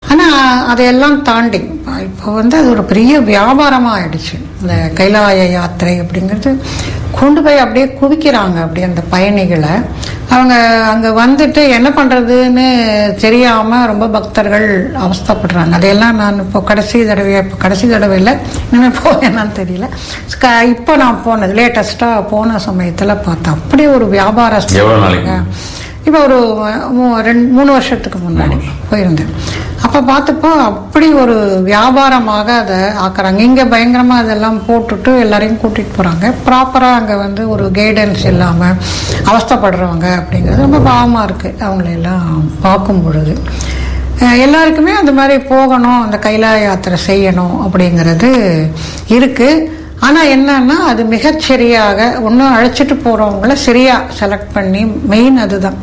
ஆனால் அதையெல்லாம் தாண்டி இப்போ வந்து அது ஒரு பெரிய வியாபாரமாக ஆயிடுச்சு இந்த கைலாய யாத்திரை அப்படிங்கிறது கொண்டு போய் அப்படியே குவிக்கிறாங்க அப்படியே அந்த பயணிகளை அவங்க அங்கே வந்துட்டு என்ன பண்ணுறதுன்னு தெரியாமல் ரொம்ப பக்தர்கள் அவஸ்தைப்படுறாங்க அதையெல்லாம் நான் இப்போ கடைசி தடவை இப்போ கடைசி தடவை இல்லை இனிமேல் போவேனான்னு தெரியல க- இப்போ நான் போனது லேட்டஸ்ட்டாக போன சமயத்தில் பார்த்தேன் அப்படியே ஒரு வியாபார எவ்வளவு நாளைக்கு? இப்போ ஒரு மூ- ரெண்டு மூணு வருஷத்துக்கு முன்னாடி போயிருந்தேன் அப்போ பார்த்தப்போ அப்படி ஒரு வியாபாரமாக அதை ஆக்குறாங்க இங்கே பயங்கரமாக அதெல்லாம் போட்டுட்டு எல்லாரையும் கூட்டிகிட்டு போகிறாங்க ப்ராப்பராக அங்கே வந்து ஒரு கைடன்ஸ் இல்லாமல் அவஸ்தைப்படுறவங்க அப்படிங்கிறது ரொம்ப பாவமாக இருக்குது அவங்களையெல்லாம் பார்க்கும் பொழுது அஹ் எல்லாருக்குமே அந்த மாதிரி போகணும் அந்த கைலாய யாத்திரை செய்யணும் அப்படிங்கிறது இருக்குது ஆனால் என்னன்னா அது மிகச்சரியாக ஒன்றும் அழைச்சிட்டு போகிறவங்கள சரியாக செலக்ட் பண்ணி மெயின் அதுதான்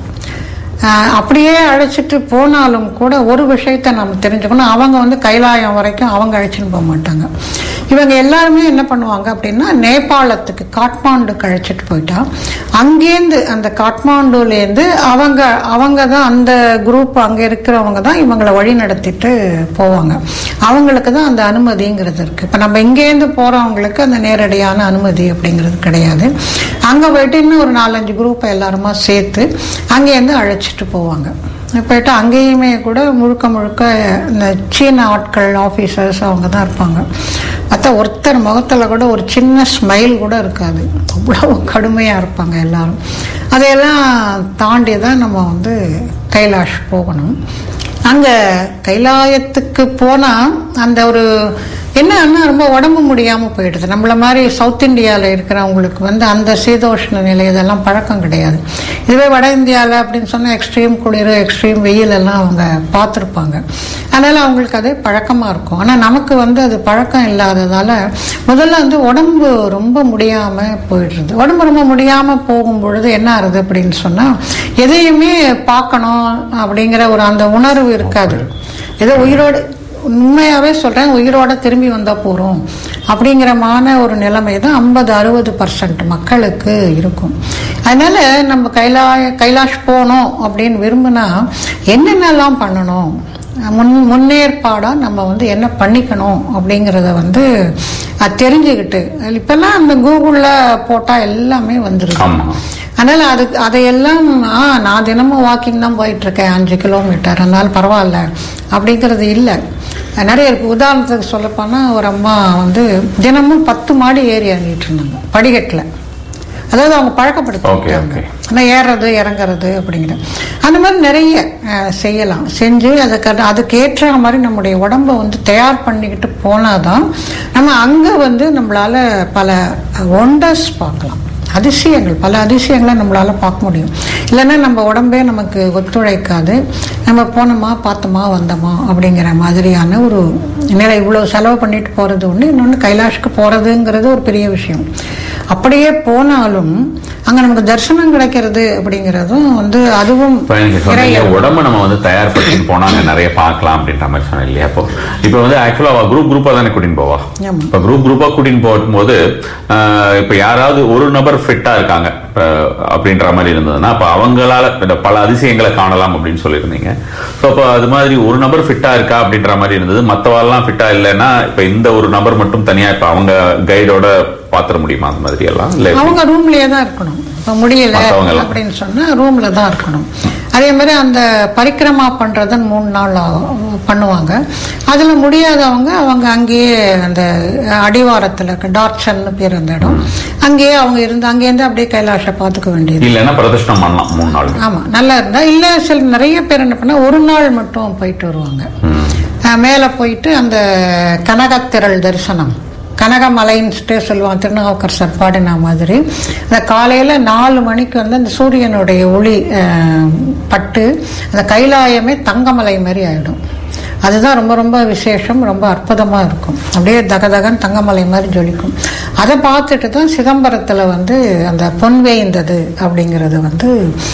ஆஹ் அப்படியே அழைச்சிட்டு போனாலும் கூட ஒரு விஷயத்தை நம்ம தெரிஞ்சுக்கணும் அவங்க வந்து கைலாயம் வரைக்கும் அவங்க அழைச்சின்னு போக மாட்டாங்க இவங்க எல்லாருமே என்ன பண்ணுவாங்க அப்படின்னா நேபாளத்துக்கு காட்மாண்டுக்கு அழைச்சிட்டு போயிட்டா அங்கேருந்து அந்த காட்மாண்டுலேருந்து அவங்க அவங்க தான் அந்த குரூப் அங்கே இருக்கிறவங்க தான் இவங்களை வழி நடத்திட்டு போவாங்க அவங்களுக்கு தான் அந்த அனுமதிங்கிறது இருக்குது இப்போ நம்ம இங்கேருந்து போகிறவங்களுக்கு அந்த நேரடியான அனுமதி அப்படிங்கிறது கிடையாது அங்கே போயிட்டு இன்னும் ஒரு நாலஞ்சு குரூப்பை எல்லாருமா சேர்த்து அங்கேருந்து அழைச்சிட்டு போவாங்க போயிட்டு அங்கேயுமே கூட முழுக்க முழுக்க இந்த சீன ஆட்கள் ஆஃபீஸர்ஸ் அவங்க தான் இருப்பாங்க பார்த்தா ஒருத்தர் முகத்தில் கூட ஒரு சின்ன ஸ்மைல் கூட இருக்காது அவ்வளோ கடுமையாக இருப்பாங்க எல்லாரும் அதையெல்லாம் தாண்டி தான் நம்ம வந்து கைலாஷ் போகணும் அங்கே கைலாயத்துக்கு போனால் அந்த ஒரு என்னன்னா ரொம்ப உடம்பு முடியாமல் போயிடுது நம்மள மாதிரி சவுத் இந்தியாவில் இருக்கிறவங்களுக்கு வந்து அந்த சீதோஷ்ண நிலை இதெல்லாம் பழக்கம் கிடையாது இதுவே வட இந்தியாவில் அப்படின்னு சொன்னால் எக்ஸ்ட்ரீம் குளிர் எக்ஸ்ட்ரீம் வெயில் எல்லாம் அவங்க பார்த்துருப்பாங்க அதனால் அவங்களுக்கு அது பழக்கமாக இருக்கும் ஆனால் நமக்கு வந்து அது பழக்கம் இல்லாததால் முதல்ல வந்து உடம்பு ரொம்ப முடியாமல் போயிடுறது உடம்பு ரொம்ப முடியாமல் போகும் பொழுது என்ன ஆகுது அப்படின்னு சொன்னால் எதையுமே பார்க்கணும் அப்படிங்கிற ஒரு அந்த உணர்வு இருக்காது ஏதோ உயிரோடு உண்மையாகவே சொல்கிறேன் உயிரோட திரும்பி வந்தால் போகிறோம் அப்படிங்கிறமான ஒரு நிலைமை தான் ஐம்பது அறுபது பர்சன்ட் மக்களுக்கு இருக்கும் அதனால் நம்ம கைலாய கைலாஷ் போகணும் அப்படின்னு விரும்பினா என்னென்னலாம் பண்ணணும் முன் முன்னேற்பாடாக நம்ம வந்து என்ன பண்ணிக்கணும் அப்படிங்கிறத வந்து அது தெரிஞ்சுக்கிட்டு இப்போல்லாம் அந்த கூகுளில் போட்டால் எல்லாமே வந்துருது ஆமா அதனால் அது அதையெல்லாம் ஆ நான் தினமும் வாக்கிங் தான் போயிட்டுருக்கேன் அஞ்சு கிலோமீட்டர் அதனால பரவாயில்ல அப்படிங்கிறது இல்லை நிறைய இருக்குது உதாரணத்துக்கு சொல்லப்போனால் ஒரு அம்மா வந்து தினமும் பத்து மாடி ஏறி இறங்கிட்டு இருந்தாங்க படிக்கட்டில் அதாவது அவங்க Okay, பழக்கப்படுத்திட்டாங்க okay. ஆனால் ஏறுறது இறங்குறது அப்படிங்கிறது அந்த மாதிரி நிறைய அஹ், செய்யலாம் செஞ்சு அதுக்கு அதுக்கேற்ற மாதிரி நம்முடைய உடம்பை வந்து தயார் பண்ணிக்கிட்டு போனாதான் நம்ம அங்கே வந்து நம்மளால பல ஒண்டர்ஸ் பார்க்கலாம் அதிசயங்கள் பல அதிசயங்களை நம்மளால பார்க்க முடியும் இல்லைன்னா நம்ம உடம்பே நமக்கு ஒத்துழைக்காது நம்ம போனோமா பார்த்தோமா வந்தோமா அப்படிங்கிற மாதிரியான ஒரு நிலை இவ்வளோ செலவு பண்ணிட்டு போகிறது ஒன்று இன்னொன்று கைலாஷ்க்கு போகிறதுங்கிறது ஒரு பெரிய விஷயம் அப்படியே போனாலும் அங்கே நமக்கு தரிசனம் கிடைக்கிறது அப்படிங்கிறதும் வந்து அதுவும் இப்போ எனக்கு சொன்னீங்க இறை- உடம்ப நம்ம வந்து தயார்படுத்திட்டு போனா அங்க நிறைய பார்க்கலாம் அப்படின்ற மாதிரி சொன்னேன் இல்லையா இப்போ இப்போ வந்து ஆக்சுவலா அவ குரூப் குரூப்பா தானே கூட்டின்னு போவா ஆமா. இப்போ குரூப் குரூப்பா கூட்டின்னு போகும்போது ஆஹ், இப்போ யாராவது ஒரு நபர் ஃபிட்டா இருக்காங்க இப்ப அப்படின்ற மாதிரி இருந்ததுன்னா அப்ப அவங்களால இந்த பல அதிசயங்களை காணலாம் அப்படின்னு சொல்லியிருந்தீங்க ஸோ அப்போ அது மாதிரி ஒரு நபர் ஃபிட்டா இருக்கா அப்படின்ற மாதிரி இருந்தது மற்றவாள்லாம் ஃபிட்டா இல்லைன்னா இப்போ இந்த ஒரு நபர் மட்டும் தனியா இப்போ அவங்க கைடோட பாத்திர முடியுமா அந்த மாதிரி எல்லாம் இல்லை எப்படி? அவங்க ரூம்லயே தான் இருக்கணும் இப்போ முடியல மத்தவங்க எல்லாம். அப்படின்னு சொன்னா ரூம்ல தான் இருக்கணும் அதே மாதிரி அந்த பரிக்கிரமா பண்றதுன்னு மூணு நாள் ஆகும், பண்ணுவாங்க அதுல முடியாதவங்க அவங்க அங்கேயே அந்த அடிவாரத்துல இருக்க டார்ச்சன்னு பேர் அந்த இடம் அங்கேயே அவங்க இருந்து அங்கேருந்து அப்படியே கைலாஷை பார்த்துக்க வேண்டியது இல்லைன்னா பிரதர்ஷனம் பண்ணலாம் மூணு நாள் ஆமா நல்லா இருந்தா இல்ல சில நிறைய பேர் என்ன பண்ணா ஒரு நாள் மட்டும் போயிட்டு வருவாங்க அஹ் மேல போயிட்டு அந்த கனகத்திரள் தரிசனம் கனகமலைன்னுட்டு சொல்லுவாங்க திருநாவுக்கர் சார் பாடின மாதிரி அந்த காலையில் நாலு மணிக்கு வந்து அந்த சூரியனுடைய ஒளி அஹ், பட்டு அந்த கைலாயமே தங்கமலை மாதிரி ஆயிடும் அதுதான் ரொம்ப ரொம்ப விசேஷம் ரொம்ப அற்புதமாக இருக்கும் அப்படியே தகதகன் தங்கமலை மாதிரி ஜொலிக்கும் அதை பார்த்துட்டு தான் சிதம்பரத்தில் வந்து அந்த பொன் வேய்ந்தது அப்படிங்கிறது வந்து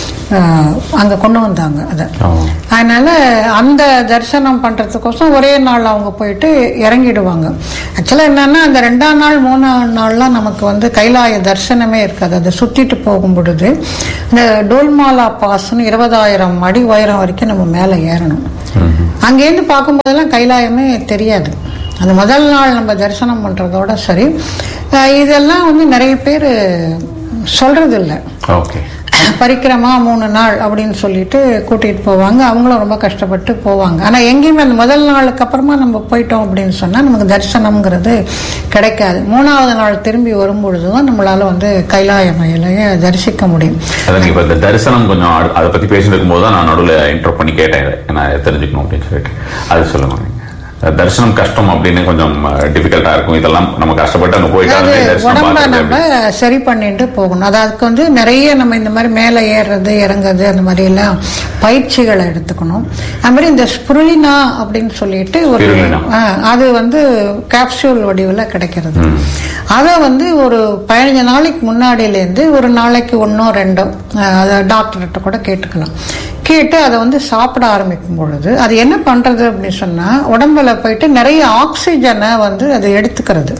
அங்கே கொண்டு வந்தாங்க அதை ஓ. அதனால அந்த தரிசனம் பண்றதுக்கோசம் ஒரே நாள் அவங்க போயிட்டு இறங்கிடுவாங்க ஆக்சுவலாக என்னன்னா அந்த ரெண்டாம் நாள் மூணாம் நாள்லாம் நமக்கு வந்து கைலாய தரிசனமே இருக்காது அதை சுத்திட்டு போகும் பொழுது இந்த டோல்மாலா பாஸ்னு இருபதாயிரம் அடி உயரம் வரைக்கும் நம்ம மேலே ஏறணும் அங்கேருந்து பார்க்க பார்க்கும்போதெல்லாம் கைலாயமே தெரியாது அந்த முதல் நாள் நம்ம தரிசனம் பண்ணுறதோட சரி அஹ் இதெல்லாம் வந்து நிறைய பேர் சொல்கிறது இல்லை ஓகே பரிக்கிரமா மூணு நாள் அப்படின்னு சொல்லிட்டு கூட்டிகிட்டு போவாங்க அவங்களும் ரொம்ப கஷ்டப்பட்டு போவாங்க ஆனால் எங்கேயுமே அந்த முதல் நாளுக்கு அப்புறமா நம்ம போயிட்டோம் அப்படின்னு சொன்னால் நமக்கு தரிசனம்ங்கிறது கிடைக்காது மூணாவது நாள் திரும்பி வரும்பொழுது தான் நம்மளால் வந்து கைலாய மயிலையை தரிசிக்க முடியும் அதான் இப்ப இந்த தரிசனம் கொஞ்சம் அடு- அதை பத்தி பேசிட்டு இருக்கும்போது தான் நான் நடுவில் இன்ட்ரோ பண்ணி கேட்டேன் இதை நான் தெரிஞ்சுக்கணும் அப்படின்னு சொல்லிட்டு அது சொல்லுங்க நீங்க. தரிசனம் கஷ்டம் அப்படின்னு கொஞ்சம் டிஃபிகல்ட்டா இருக்கும் இதெல்லாம் நம்ம கஷ்டப்பட்டு அங்க போயிட்டாலுமே அதாவது தரிசனம் உடம்ப பார்க்கறது நம்ம எப்படி? சரி பண்ணிட்டு போகணும் அது அதுக்கு வந்து நிறைய நம்ம இந்த மாதிரி மேலே ஏறுறது இறங்குறது அந்த மாதிரி எல்லாம் பயிற்சிகளை எடுத்துக்கணும் அது மாதிரி இந்த ஸ்புருலினா அப்படின்னு சொல்லிட்டு ஒரு ஸ்பிருலினா. ஆ, அது வந்து கேப்சூல் வடிவில் கிடைக்கிறது அதை வந்து ஒரு பதினஞ்சு நாளைக்கு முன்னாடியிலேருந்து ஒரு நாளைக்கு ஒன்றோ ரெண்டோ ஆ, அதை டாக்டர்கிட்ட கூட கேட்டுக்கலாம் கேட்டு அதை வந்து சாப்பிட ஆரம்பிக்கும் பொழுது அது என்ன பண்ணுறது அப்படின்னு சொன்னால் உடம்புல போயிட்டு நிறைய ஆக்சிஜனை வந்து அது எடுத்துக்கிறது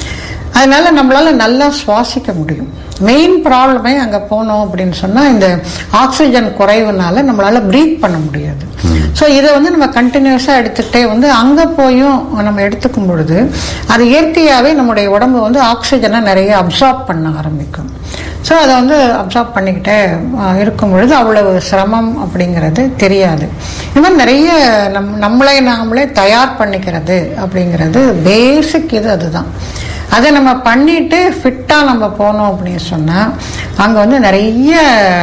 அதனால நம்மளால நல்லா சுவாசிக்க முடியும் மெயின் ப்ராப்ளமே அங்கே போனோம் அப்படின்னு சொன்னால் இந்த ஆக்சிஜன் குறைவுனால நம்மளால ப்ரீத் பண்ண முடியாது ஸோ இதை வந்து நம்ம கண்டினியூஸாக எடுத்துகிட்டே வந்து அங்கே போயும் நம்ம எடுத்துக்கும் பொழுது அது இயற்கையாகவே நம்முடைய உடம்பு வந்து ஆக்சிஜனை நிறைய அப்சார்ப் பண்ண ஆரம்பிக்கும் ஸோ அதை வந்து அப்சார்ப் பண்ணிக்கிட்டே அஹ், இருக்கும் பொழுது அவ்வளவு சிரமம் அப்படிங்கிறது தெரியாது இது மாதிரி நிறைய நம் நம்மளை நாமளே தயார் பண்ணிக்கிறது அப்படிங்கிறது பேசிக் இது அதுதான் அதை நம்ம பண்ணிட்டு ஃபிட்டாக நம்ம போனோம் அப்படின்னு சொன்னால் அங்கே வந்து நிறைய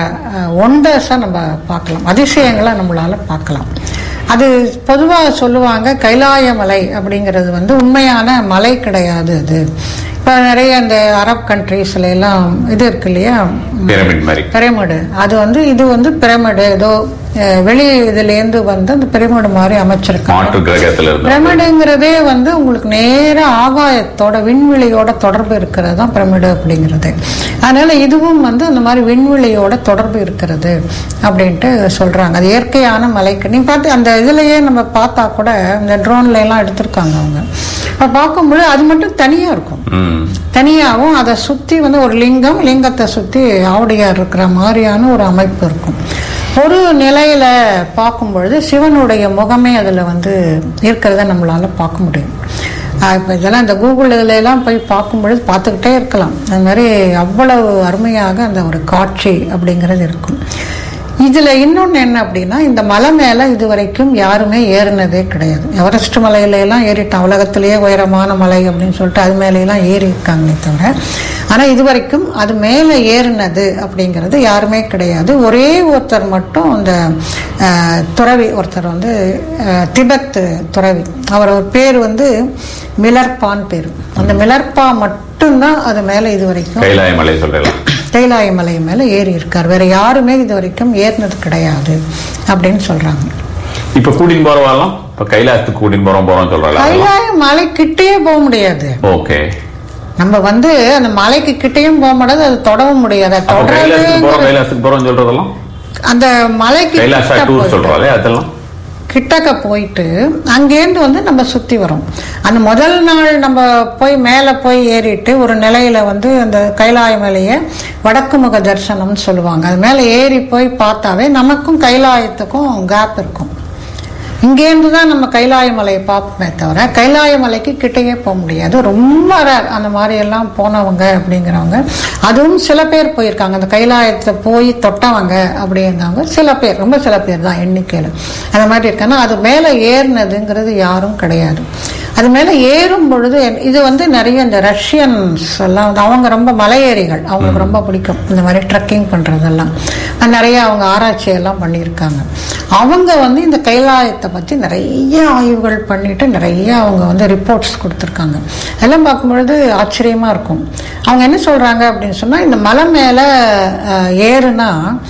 ஒண்டர்ஸை நம்ம பார்க்கலாம் அதிசயங்களை நம்மளால் பார்க்கலாம் அது பொதுவாக சொல்லுவாங்க கைலாய மலை அப்படிங்கிறது வந்து உண்மையான மலை கிடையாது அது இப்போ நிறைய இந்த அரப் கண்ட்ரீஸ்ல எல்லாம் இது இருக்கு இல்லையா பிரமிட் மாதிரி பிரமிடு அது வந்து இது வந்து பிரமிடு ஏதோ அஹ், வெளி இதுலேருந்து வந்து அந்த பிரமிடு மாதிரி அமைச்சிருக்காங்க மாற்று கிரகத்துல இருந்து பிரமிடுங்கிறதே வந்து உங்களுக்கு நேர ஆகாயத்தோட விண்வெளியோட தொடர்பு இருக்கிறது தான் பிரமிடு அப்படிங்கிறது அதனால இதுவும் வந்து அந்த மாதிரி விண்வெளியோட தொடர்பு இருக்கிறது அப்படின்ட்டு சொல்றாங்க அது இயற்கையான மலைக்கு நீ பார்த்து அந்த இதுலயே நம்ம பார்த்தா கூட இந்த ட்ரோன்ல எல்லாம் எடுத்திருக்காங்க அவங்க அப்ப பார்க்கும்போது அது மட்டும் தனியா இருக்கும் ம் தனியாகவும் அதை சுற்றி வந்து ஒரு லிங்கம் லிங்கத்தை சுற்றி ஆவுடையார் இருக்கிற மாதிரியான ஒரு அமைப்பு இருக்கும் ஒரு நிலையில பார்க்கும் பொழுது சிவனுடைய முகமே அதில் வந்து இருக்கிறத நம்மளால பார்க்க முடியும் இப்போ இதெல்லாம் இந்த கூகுள் இதுல எல்லாம் போய் பார்க்கும் பொழுது பார்த்துக்கிட்டே இருக்கலாம் அது மாதிரி அவ்வளவு அருமையாக அந்த ஒரு காட்சி அப்படிங்கிறது இருக்கும் இதுல இன்னொன்னு என்ன அப்படின்னா இந்த மலை மேல இது வரைக்கும் யாருமே ஏறினதே கிடையாது எவரெஸ்ட் மலையில எல்லாம் ஏறிட்டான் உலகத்திலேயே உயரமான மலை அப்படின்னு சொல்லிட்டு அது மேல எல்லாம் ஏறி இருக்காங்களே தவிர ஆனா இது வரைக்கும் அது மேல ஏறினது அப்படிங்கிறது யாருமே கிடையாது ஒரே ஒருத்தர் மட்டும் அந்த அஹ், துறவி ஒருத்தர் வந்து அஹ், திபெத் துறவி அவர் ஒரு பேர் வந்து மிலர்பான் பேர் அந்த மிலர்பா மட்டும்தான் அது மேல இது வரைக்கும் கைலாய மலை சொல்றேன் கைலாய மலை மேல ஏறி இருக்கார் வேற யாருமே இது வரைக்கும் ஏறினது கிடையாது அப்படின்னு சொல்றாங்க இப்ப கூட்டின்னு போறவாலாம் இப்ப கைலாசத்துக்கு கூட்டின்னு போறோம் போறோம் சொல்றாங்க கைலாய மலை கிட்டேயே போக முடியாது ஓகே நம்ம வந்து அந்த மலைக்கு கிட்டேயும் போக முடியாது அது தொடவும் முடியாது அது அப்ப கைலாசத்துக்கு போறோம் தொடர்றது கைலாசத்துக்கு போறோம் சொல்றதெல்லாம் அந்த மலைக்கு கைலாசா கிட்ட டூர் போயிட்டு- சொல்றாலே அதெல்லாம் கிட்டக்க போயிட்டு அங்கேருந்து வந்து நம்ம சுத்தி வரோம் அந்த முதல் நாள் நம்ம போய் மேலே போய் ஏறிட்டு ஒரு நிலையில வந்து அந்த கைலாய மலையை வடக்கு முக தரிசனம்னு சொல்லுவாங்க அது மேலே ஏறி போய் பார்த்தாவே நமக்கும் கைலாயத்துக்கும் கேப் இருக்கும் இங்கேருந்து தான் நம்ம கைலாய மலையை பார்ப்போமே தவிர கைலாய மலைக்கு கிட்டேயே போக முடியாது ரொம்ப rare அந்த மாதிரி எல்லாம் போனவங்க அப்படிங்கிறவங்க அதுவும் சில பேர் போயிருக்காங்க அந்த கைலாயத்தை போய் தொட்டவங்க அப்படிங்கிறவங்க சில பேர் ரொம்ப சில பேர் தான் எண்ணிக்கையில் அந்த மாதிரி இருக்காங்க அது மேலே ஏறினதுங்கிறது யாரும் கிடையாது அது மேலே ஏறும் பொழுது என்- இது வந்து நிறைய இந்த ரஷ்யன்ஸ் எல்லாம் வந்து அவங்க ரொம்ப மலையேறிகள் அவங்களுக்கு ரொம்ப பிடிக்கும் இந்த மாதிரி ட்ரெக்கிங் பண்ணுறதெல்லாம் நிறைய அவங்க ஆராய்ச்சி எல்லாம் பண்ணியிருக்காங்க அவங்க வந்து இந்த கைலாயத்தை பற்றி நிறைய ஆய்வுகள் பண்ணிட்டு நிறைய அவங்க வந்து ரிப்போர்ட்ஸ் கொடுத்துருக்காங்க எல்லாம் பார்க்கும்பொழுது ஆச்சரியமா இருக்கும் அவங்க என்ன சொல்றாங்க அப்படின்னு சொன்னால் இந்த மலை மேலே அஹ், ஏறுனா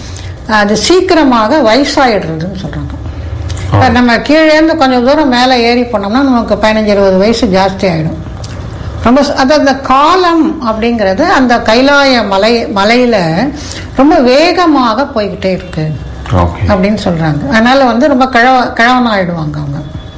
அது சீக்கிரமாக வயசாயிடுறதுன்னு சொல்றாங்க இப்ப நம்ம கீழேருந்து கொஞ்சம் தூரம் மேலே ஏறி போனோம்னா நமக்கு பதினஞ்சு இருபது வயசு ஜாஸ்தி ஆயிடும் ரொம்ப ச- அதாவது அந்த காலம் அப்படிங்கிறது அந்த கைலாய மலை மலையில ரொம்ப வேகமாக போய்கிட்டே இருக்கு ஓகே அப்படின்னு சொல்றாங்க அதனால வந்து ரொம்ப கிழவ கிழவனாயிடுவாங்க அவங்க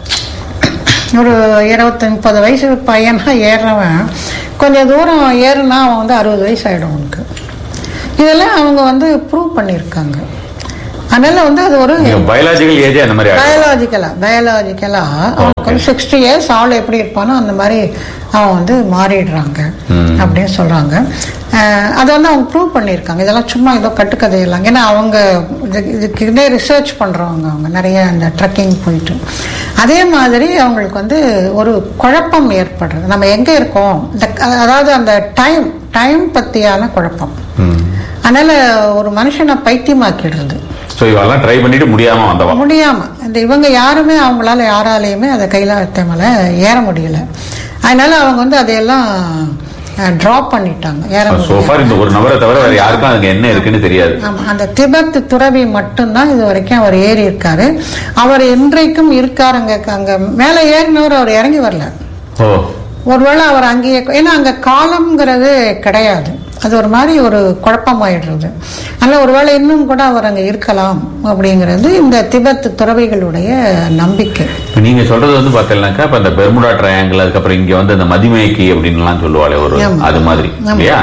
ஒரு இருபத்தி முப்பது வயசு பையனா ஏறுறவன் கொஞ்சம் தூரம் ஏறுனா அவன் வந்து அறுபது வயசு ஆயிடும் அவனுக்கு இதெல்லாம் அவங்க வந்து ப்ரூவ் பண்ணியிருக்காங்க அதனால வந்து அது ஒரு பயாலஜிக்கல் ஏஜே அந்த மாதிரி ஆயிடும். பயாலஜிக்கலா பயாலஜிக்கலா அவனுக்கு வந்து சிக்ஸ்டி இயர்ஸ் ஆள் எப்படி இருப்பானோ அந்த மாதிரி அவன் வந்து மாறிடுறாங்க அப்படின்னு சொல்றாங்க அஹ் அதை வந்து அவங்க ப்ரூவ் பண்ணியிருக்காங்க இதெல்லாம் சும்மா ஏதோ கட்டுக்கதையெல்லாம் ஏன்னா அவங்க இது- இதுக்கு ரிசர்ச் பண்றவங்க அவங்க நிறைய இந்த ட்ரெக்கிங் போயிட்டு அதே மாதிரி அவங்களுக்கு வந்து ஒரு குழப்பம் ஏற்படுறது நம்ம எங்க இருக்கோம் இந்த அதாவது அந்த டைம் டைம் பத்தியான குழப்பம் ம். அதனால ஒரு மனுஷனை பைத்தியமாக்கிடுறது ஸோ இவெல்லாம் ட்ரை பண்ணிட்டு முடியாம வந்தவன் முடியாம இந்த இவங்க யாருமே அவங்களால யாராலையுமே அதை கைலாயத்தை மேல ஏற முடியல அதனால அவங்க வந்து அதையெல்லாம் டிராப் பண்ணிட்டாங்க ஏற முடியல சோஃபார் இந்த ஒரு நபரை தவிர வேற யாருக்கும் அதுக்கு என்ன இருக்குன்னு தெரியாது ஆமா அந்த திபெத் துறவி மட்டும்தான் இது வரைக்கும் அவர் ஏறி இருக்காரு அவர் இன்றைக்கும் இருக்காருங்க அங்க மேல ஏறினவர் அவர் இறங்கி வரல ஓ ஒருவேளை அவர் அங்கேயே ஏன்னா அங்க காலம்ங்கிறது கிடையாது அது ஒரு மாதிரி ஒரு குழப்பமாயிடுறது அதனால ஒருவேளை இன்னும் கூட அவர் அங்க இருக்கலாம் அப்படிங்கிறது இந்த திபெத் துறவிகளுடைய நம்பிக்கை இப்ப நீங்க சொல்றது வந்து பாத்தீங்கன்னாக்கா இப்ப இந்த பெர்முடா ட்ரையாங்கிள் அதுக்கப்புறம் இங்க வந்து இந்த மதிமயக்கி அப்படின்னு எல்லாம் சொல்லுவாளே ஒரு ஆமா. அது மாதிரி ஆமா. இல்லையா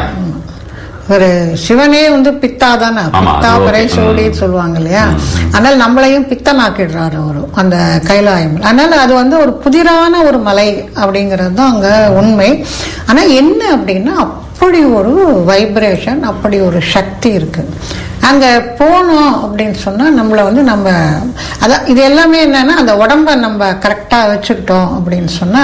ஒரு சிவனே வந்து பித்தா தானே ஆமா, பித்தா அது பறை okay. சோடின்னு சொல்லுவாங்க இல்லையா அதனால நம்மளையும் பித்தனாக்கிடுறாரு அவரு அந்த கைலாயம் அதனால அது வந்து ஒரு புதிரான ஒரு மலை அப்படிங்கிறது தான் அங்க உண்மை ஆனா என்ன அப்படின்னா அப்படி ஒரு வைப்ரேஷன் அப்படி ஒரு சக்தி இருக்கு அங்க போனோம் அப்படின்னு சொன்னா நம்மளை வந்து நம்ம அதான் இது எல்லாமே என்னன்னா அந்த உடம்ப நம்ம கரெக்டா வச்சுக்கிட்டோம் அப்படின்னு சொன்னா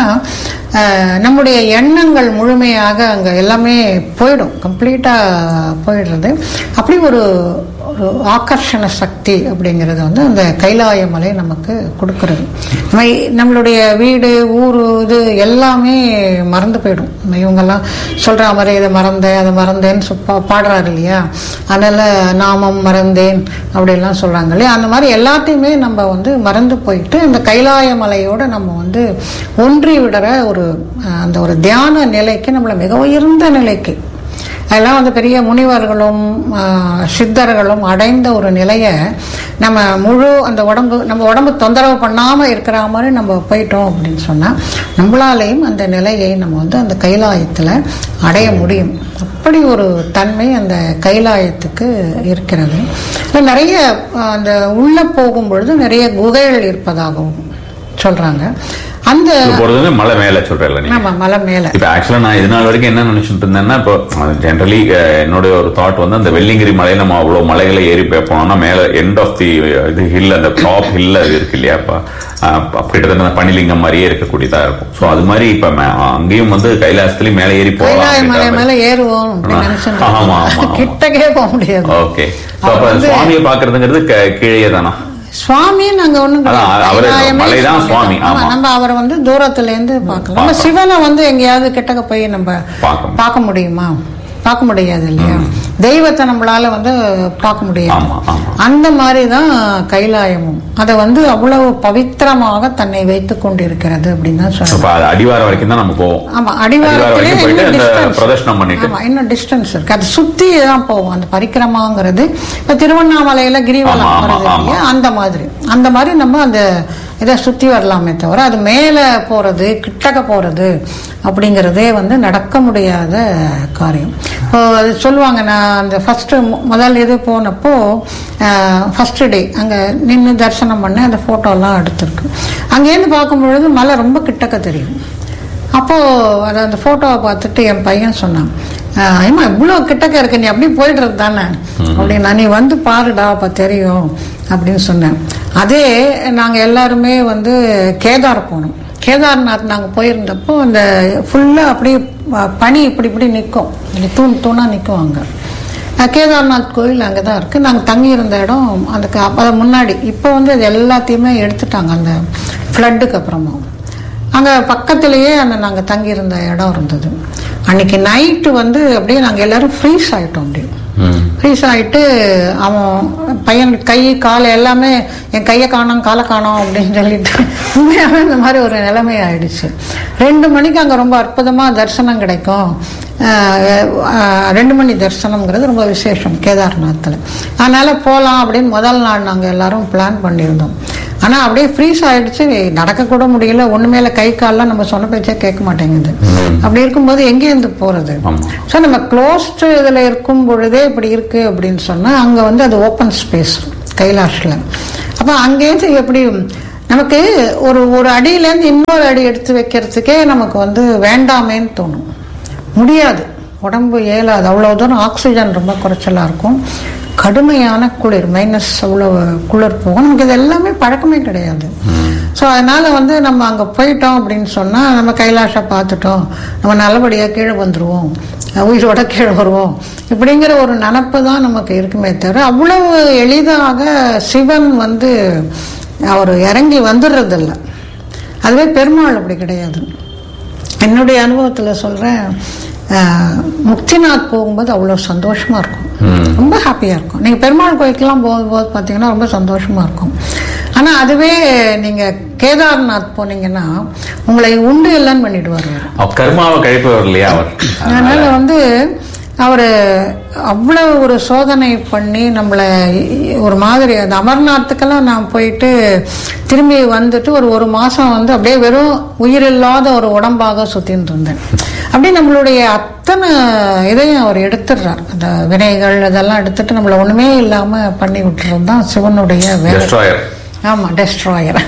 அஹ், நம்முடைய எண்ணங்கள் முழுமையாக அங்க எல்லாமே போயிடும் கம்ப்ளீட்டா போயிடுறது அப்படி ஒரு ஒரு ஆகர்ஷண சக்தி அப்படிங்கிறது வந்து அந்த கைலாய மலை நமக்கு கொடுக்கறது நம்ம நம்மளுடைய வீடு ஊரு இது எல்லாமே மறந்து போயிடும் நம்ம இவங்கெல்லாம் சொல்ற மாதிரி இதை மறந்தேன் அதை மறந்தேன்னு சொ- பா- பாடுறாரு இல்லையா அதனால நாமம் மறந்தேன் அப்படிலாம் சொல்றாங்க இல்லையா அந்த மாதிரி எல்லாத்தையுமே நம்ம வந்து மறந்து போயிட்டு இந்த கைலாய மலையோட நம்ம வந்து ஒன்றி விடுற ஒரு அஹ், அந்த ஒரு தியான நிலைக்கு நம்மளை மிக உயர்ந்த நிலைக்கு அதெல்லாம் வந்து பெரிய முனிவர்களும் ஆஹ், சித்தர்களும் அடைந்த ஒரு நிலையை நம்ம முழு அந்த உடம்பு நம்ம உடம்பு தொந்தரவு பண்ணாமல் இருக்கிற மாதிரி நம்ம போயிட்டோம் அப்படின்னு சொன்னால் நம்மளாலேயும் அந்த நிலையை நம்ம வந்து அந்த கைலாயத்தில் அடைய முடியும் அப்படி ஒரு தன்மை அந்த கைலாயத்துக்கு இருக்கிறது இதுல நிறைய ஆஹ், அந்த உள்ளே போகும் பொழுது நிறைய குகைகள் இருப்பதாகவும் சொல்கிறாங்க அந்த இது போறது வந்து மலை மேல சொல்றல நீங்க நம்ம மலை மேலே இப்ப ஆக்சுவலா நான் இது நாள் வரைக்கும் என்ன நினைச்சிட்டு இருந்தேன்னா இப்போ ஜென்ரலி என்னுடைய ஒரு தாட் வந்து அந்த வெள்ளிங்கிரி மலை நம்ம அவ்வளவு மலைகளை ஏறி போய் போனோம்னா மேல எண்ட் ஆஃப் தி இது ஹில் அந்த டாப் ஹில் அது இருக்கு இல்லையா இப்ப அஹ், அப்ப கிட்டத்தட்ட அந்த பனிலிங்கம் மாதிரியே இருக்கக்கூடியதா இருக்கும் சோ அது மாதிரி இப்ப மே- அங்கேயும் வந்து கைலாசத்துலயும் மேல ஏறி போகலாம் கைலாய மலை அப்படின்ற மேல மாதிரி. ஏறுவோம் அப்படின்னு ஆமா, நினைச்சிட்டு ஆமா, ஆமா. இருக்கோம். கிட்டக்கே போக முடியாது ஓகே சோ அவர் அப்ப வந்து- சுவாமியை பாக்குறதுங்கிறது க- கீழே தானா சுவாமி நாங்க ஒண்ணும் அதான், கிடையாது. அவரு கைலாயமே மலைதான் சுவாமி, தான். ஆமா, ஆமா. நம்ம அவரை வந்து தூரத்துல இருந்து பார்க்கலாம் நம்ம பார்க்கலாம். சிவனை வந்து எங்கேயாவது கிட்டக்க போய் நம்ம பார்க்க முடியும். பார்க்க முடியுமா பார்க்க முடியாது இல்லையா தெய்வத்தை நம்மளால வந்து பார்க்க முடியாது ஆமா, ஆமா. அந்த மாதிரி தான் கைலாயமும் அதை வந்து அவ்வளவு பவித்திரமாக தன்னை வைத்துக் கொண்டிருக்கிறது அப்படின்னு தான் சொல்றேன் அப்ப அது அடிவாரம் வரைக்கும் தான் நம்ம போவோம் ஆமா அடிவாரம் அடிவாரத்திலே வரைக்கும் போயிட்டு இன்னும் அந்த distance. பிரதர்ஷனம் பண்ணிட்டு ஆமா இன்னும் டிஸ்டன்ஸ் இருக்கு அது சுத்தி தான் போகும் அந்த பரிக்கிரமாங்கிறது இப்ப திருவண்ணாமலையில கிரிவலம் ஆமா, ஆமா, வருது ஆமா. இல்லையா அந்த மாதிரி அந்த மாதிரி நம்ம அந்த இதை சுத்தி வரலாமே தவிர அது மேல போறது கிட்டக்க போறது அப்படிங்கிறதே வந்து நடக்க முடியாத காரியம் இப்போ அது சொல்லுவாங்க நான் அந்த ஃபர்ஸ்ட் முதல் இது போனப்போ ஃபர்ஸ்ட் டே அங்க நின்று தரிசனம் பண்ணேன் அந்த போட்டோலாம் எடுத்திருக்கு அங்கேருந்து பார்க்கும் பொழுது மலை ரொம்ப கிட்டக்க தெரியும் அப்போ அது அந்த போட்டோவை பார்த்துட்டு என் பையன் சொன்னான் "ஆஹ், ஏம்மா இவ்வளோ கிட்டக்க இருக்கு நீ அப்படி போயிடுறது தானே அப்படின்னா நீ வந்து பாருடா அப்போ தெரியும் அப்படின்னு சொன்னேன் அதே நாங்கள் எல்லாருமே வந்து கேதார் போனோம் கேதார்நாத் நாங்கள் போயிருந்தப்போ அந்த ஃபுல்லாக அப்படியே ப- பனி இப்படி இப்படி நிற்கும் இப்படி தூண் தூணாக நிற்கும் அங்கே அஹ் கேதார்நாத் கோயில் அங்கே தான் இருக்குது நாங்கள் தங்கி இருந்த இடம் அதுக்கு அப்போ முன்னாடி இப்போ வந்து அது எல்லாத்தையுமே எடுத்துட்டாங்க அந்த ஃப்ளட்டுக்கு அப்புறமா அங்கே பக்கத்துலேயே அந்த நாங்கள் தங்கியிருந்த இடம் இருந்தது அன்னைக்கு நைட்டு வந்து அப்படியே நாங்கள் எல்லாரும் ஃப்ரீஸ் ஆகிட்டோம் அப்படியே ம். ஃப்ரீஸ் ஆகிட்டு அவன் பையன் கை கால் எல்லாமே என் கையை காணோம் காலை காணோம் அப்படின்னு சொல்லிட்டு உண்மையாகவே இந்த மாதிரி ஒரு நிலைமை ஆயிடுச்சு ரெண்டு மணிக்கு அங்கே ரொம்ப அற்புதமாக தரிசனம் கிடைக்கும் ஆஹ் ஆஹ் ரெண்டு மணி தரிசனம்ங்கிறது ரொம்ப விசேஷம் கேதார்நாத்தில் அதனால் போகலாம் அப்படின்னு முதல் நாள் நாங்கள் எல்லாரும் பிளான் பண்ணியிருந்தோம் ஆனால் அப்படியே ஃப்ரீஸ் ஆயிடுச்சு நடக்கக்கூட முடியல ஒன்று மேலே கை கால்லாம் நம்ம சொன்ன பேச்சே கேட்க மாட்டேங்குது அப்படி இருக்கும்போது எங்கேருந்து போகிறது ஆமா. ஸோ நம்ம க்ளோஸ்டு இதில் இருக்கும் பொழுதே இப்படி இருக்கு அப்படின்னு சொன்னால் அங்கே வந்து அது ஓப்பன் ஸ்பேஸ் கைலாஷில் அப்போ அங்கேருந்து எப்படி நமக்கு ஒரு ஒரு அடியிலேருந்து இன்னொரு அடி எடுத்து வைக்கிறதுக்கே நமக்கு வந்து வேண்டாமேன்னு தோணும் முடியாது உடம்பு ஏலாது அவ்வளோ தூரம் ஆக்சிஜன் ரொம்ப குறைச்சலாக இருக்கும் கடுமையான குளிர் மைனஸ் அவ்வளோ குளிர் போகும் நமக்கு இது எல்லாமே பழக்கமே கிடையாது ஸோ அதனால் வந்து நம்ம அங்கே போயிட்டோம் அப்படின்னு சொன்னால் நம்ம கைலாஷை பார்த்துட்டோம் நம்ம நல்லபடியாக கீழே வந்துடுவோம் உயிரோட கீழே வருவோம் இப்படிங்கிற ஒரு நினப்பு தான் நமக்கு இருக்குமே தவிர அவ்வளவு எளிதாக சிவன் வந்து அவர் இறங்கி வந்துடுறதில்ல அதுவே பெருமாள் அப்படி கிடையாது என்னுடைய அனுபவத்தில் சொல்கிறேன் முக்திநாத் போகும்போது அவ்வளோ சந்தோஷமாக இருக்கும் ரொம்ப ஹாப்பியாக இருக்கும் நீங்கள் பெருமாள் கோயிலுக்கெல்லாம் போகும்போது பார்த்தீங்கன்னா ரொம்ப சந்தோஷமாக இருக்கும் ஆனால் அதுவே நீங்கள் கேதார்நாத் போனீங்கன்னா உங்களை உண்டு இல்லைன்னு பண்ணிடுவார் அவர். அவர் கர்மாவை கழிப்பவர் இல்லையா அவர் அதனால வந்து அவர் அவ்வளவு ஒரு சோதனை பண்ணி நம்மளை ஒரு மாதிரி அந்த அமர்நாத்துக்கெல்லாம் நான் போயிட்டு திரும்பி வந்துட்டு ஒரு ஒரு மாசம் வந்து அப்படியே வெறும் உயிரில்லாத ஒரு உடம்பாக சுத்தின்னு இருந்தேன் அப்படியே நம்மளுடைய அத்தனை இதையும் அவர் எடுத்துடுறார் அந்த வினைகள் இதெல்லாம் எடுத்துட்டு நம்மளை ஒண்ணுமே இல்லாம பண்ணி விட்டுறது தான் சிவனுடைய வேலை டெஸ்ட்ராயர் ஆமா டெஸ்ட்ராயர்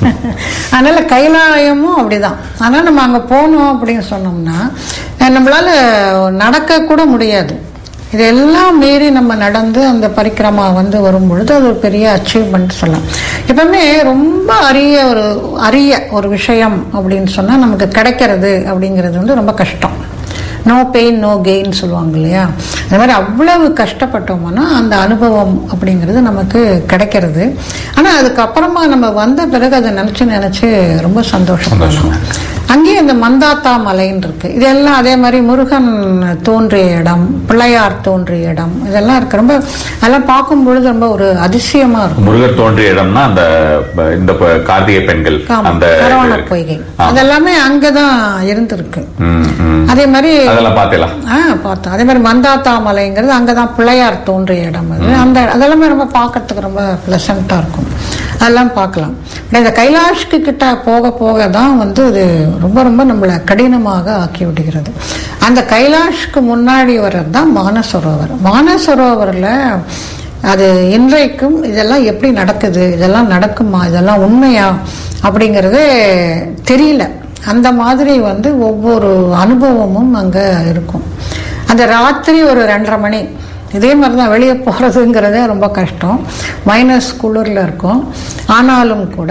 அதனால கைலாயமும் அப்படிதான் அதனால நம்ம அங்க போனோம் அப்படின்னு சொன்னோம்னா அஹ் நம்மளால நடக்க கூட முடியாது இதெல்லாம் மீறி நம்ம நடந்து அந்த பரிக்கிரமா வந்து வரும் பொழுது அது ஒரு பெரிய அச்சீவ்மெண்ட் சொல்லலாம் எப்பவுமே ரொம்ப அரிய ஒரு அரிய ஒரு விஷயம் அப்படின்னு சொன்னா நமக்கு கிடைக்கிறது அப்படிங்கிறது வந்து ரொம்ப கஷ்டம் நோ பெயின் நோ கெயின் சொல்லுவாங்க இல்லையா அந்த மாதிரி அவ்வளவு கஷ்டப்பட்டோம்னா அந்த அனுபவம் அப்படிங்கிறது நமக்கு கிடைக்கிறது ஆனால் அதுக்கப்புறமா நம்ம வந்த பிறகு அதை நினச்சி நினச்சி ரொம்ப சந்தோஷப்படணும் அங்கேயே இந்த மந்தாத்தா மலைன்னு இருக்கு இதெல்லாம் அதே மாதிரி முருகன் தோன்றிய இடம் பிள்ளையார் தோன்றிய இடம் இதெல்லாம் இருக்கு ரொம்ப அதெல்லாம் பார்க்கும் பொழுது ரொம்ப ஒரு அதிசயமா இருக்கும் முருகர் தோன்றிய இடம்னா அந்த ப- இந்த ப- கார்த்திகை பெண்கள் ஆமா, அந்த சரவண பொய்கை அதெல்லாமே அங்கதான் இருந்திருக்கு ம், ம். அதே மாதிரி அதெல்லாம் பார்த்தலாம் ஆ பார்த்தோம் அதே மாதிரி மந்தாத்தா மலைங்கிறது அங்கே தான் பிள்ளையார் தோன்றிய இடம் அது அந்த அதெல்லாமே ரொம்ப பார்க்கறதுக்கு ரொம்ப ப்ளசண்ட்டாக இருக்கும் அதெல்லாம் பார்க்கலாம் ஆனா இந்த கைலாஷ்க்கு கிட்ட போக போக தான் வந்து இது ரொம்ப ரொம்ப நம்மளை கடினமாக ஆக்கி விடுகிறது அந்த கைலாஷ்க்கு முன்னாடி வர்றது தான் மானசரோவர் மானசரோவரில் அது இன்றைக்கும் இதெல்லாம் எப்படி நடக்குது இதெல்லாம் நடக்குமா இதெல்லாம் உண்மையா அப்படிங்கிறதே தெரியல அந்த மாதிரி வந்து ஒவ்வொரு அனுபவமும் அங்கே இருக்கும் அந்த ராத்திரி ஒரு ரெண்டரை மணி இதே மாதிரி தான் வெளியே போகிறதுங்கிறதே ரொம்ப கஷ்டம் மைனஸ் குளிரில் இருக்கும் ஆனாலும் கூட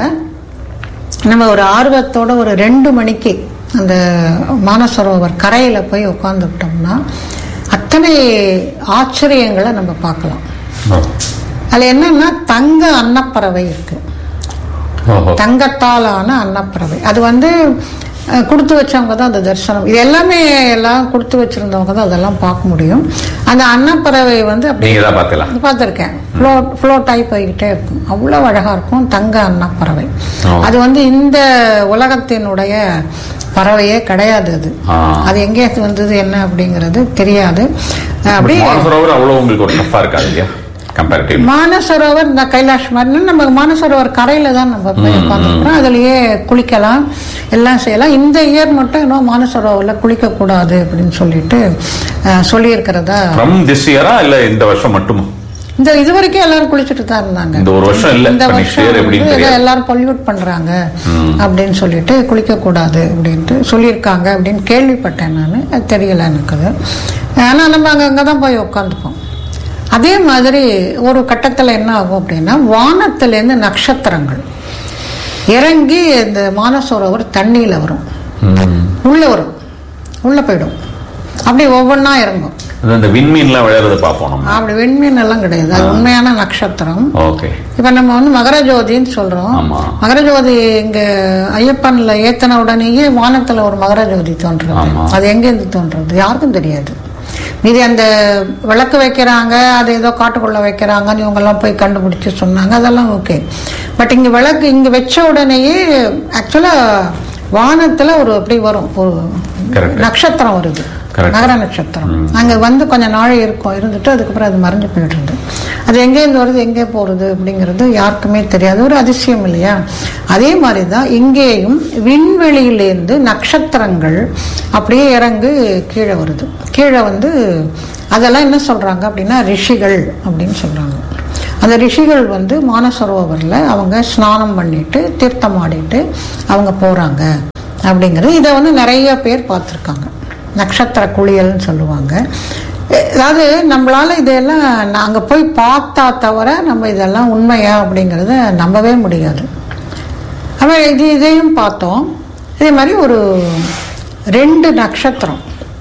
நம்ம ஒரு ஆர்வத்தோட ஒரு ரெண்டு மணிக்கு அந்த மானசரோவர் கரையில் போய் உட்காந்துக்கிட்டோம்னா அத்தனை ஆச்சரியங்களை நம்ம பார்க்கலாம் அதில் என்னன்னா தங்க அன்னப்பறவை இருக்கு ஓஹோ தங்கத்தாலான அன்னப்பறவை அது வந்து அஹ், கொடுத்து வச்சவங்க தான் அந்த தரிசனம் இது எல்லாமே எல்லாம் கொடுத்து வச்சிருந்தவங்க தான் அதெல்லாம் பார்க்க முடியும் அந்த அன்னப்பறவை வந்து அப்படி நீங்க தான் பார்த்தலாம் பார்த்துருக்கேன் ஃப்ளோட் ஃப்ளோட் ஆகி போய்கிட்டே இருக்கும் அவ்வளோ அழகாக இருக்கும் தங்க அன்னப்பறவை ஓ. அது வந்து இந்த உலகத்தினுடைய பறவையே கிடையாது அது ஆ. அது எங்கே வந்தது என்ன அப்படிங்கிறது தெரியாது அஹ், அப்படியே மானசரோவர் அவ்வளவு உங்களுக்கு ஒரு டஃபா இருக்காது இல்லையா கம்பேரிட்டிவ் மானசரோவர் இந்த கைலாஷ் மாதிரி நம்ம மானசரோவர் கரையில தான் நம்ம போய் உட்காந்துருக்கோம் அதுலயே குளிக்கலாம் எல்லாம் செய்யலாம் இந்த இயர் மட்டும் இன்னும் மானசரோவரில் குளிக்க கூடாது அப்படின்னு சொல்லிட்டு அஹ், சொல்லியிருக்கிறதா ஃப்ரம் திஸ் இயரா இல்ல இந்த வருஷம் மட்டுமா இந்த இது வரைக்கும் எல்லாரும் குளிச்சுட்டு தான் இருந்தாங்க இந்த ஒரு வருஷம் இல்ல. இந்த இப்ப next வருஷம் year எப்படின்னு வந்து ஏதோ தெரியாது. எல்லாரும் பொல்யூட் பண்றாங்க அப்படின்னு சொல்லிட்டு குளிக்க கூடாது அப்படின்ட்டு சொல்லியிருக்காங்க அப்படின்னு கேள்விப்பட்டேன் நான் அது தெரியல எனக்கு அது ஆனா நம்ம அங்க அங்கே தான் போய் உட்காந்துப்போம் அதே மாதிரி ஒரு கட்டத்துல என்ன ஆகும் அப்படின்னா வானத்திலேருந்து நட்சத்திரங்கள் இறங்கி இந்த மானசரோவர் தண்ணியில வரும் உள்ள வரும் உள்ள போயிடும் அப்படி ஒவ்வொன்றா இறங்கும் அது இந்த விண்மீன்லாம் விளையாடுறது பார்ப்போம் நம்ம அப்படி வெண்மீன் எல்லாம் கிடையாது அது உண்மையான நட்சத்திரம் ஓகே இப்ப நம்ம வந்து மகரஜோதின்னு சொல்றோம் ஆமா. மகரஜோதி இங்க ஐயப்பன்ல ஏத்தன உடனேயே வானத்துல ஒரு மகரஜோதி தோன்றது ஆமா. அது எங்கேருந்து தோன்றது யாருக்கும் தெரியாது மீதி அந்த விளக்கு வைக்கிறாங்க அது ஏதோ காட்டுக்குள்ள வைக்கிறாங்கன்னு இவங்க எல்லாம் போய் கண்டுபிடிச்சு சொன்னாங்க அதெல்லாம் ஓகே பட் இங்க விளக்கு இங்க வச்ச உடனேயே ஆக்சுவலா வானத்துல ஒரு அப்படி வரும் ஒரு Correct. நட்சத்திரம் வருது Correct. நகர நட்சத்திரம் அங்க வந்து கொஞ்ச நாள் இருக்கும் இருந்துட்டு அதுக்கப்புறம் அது மறைஞ்சு போயிடுறது அது எங்கேருந்து வருது எங்கே போறது அப்படிங்கிறது யாருக்குமே தெரியாது ஒரு அதிசயம் இல்லையா அதே மாதிரி தான் இங்கேயும் விண்வெளியிலேருந்து நட்சத்திரங்கள் அப்படியே இறங்கு கீழே வருது கீழே வந்து அதெல்லாம் என்ன சொல்றாங்க அப்படின்னா ரிஷிகள் அப்படின்னு சொல்றாங்க அந்த ரிஷிகள் வந்து மானசரோவரில் அவங்க ஸ்நானம் பண்ணிட்டு தீர்த்தம் ஆடிட்டு அவங்க போகிறாங்க அப்படிங்கிறது இதை வந்து நிறைய பேர் பார்த்துருக்காங்க நட்சத்திர குளியல்னு சொல்லுவாங்க அதாவது நம்மளால இதெல்லாம் நாங்கள் போய் பார்த்தா தவிர நம்ம இதெல்லாம் உண்மையா அப்படிங்கிறத நம்பவே முடியாது அவன் இது இதையும் பார்த்தோம் இதே மாதிரி ஒரு ரெண்டு நட்சத்திரம்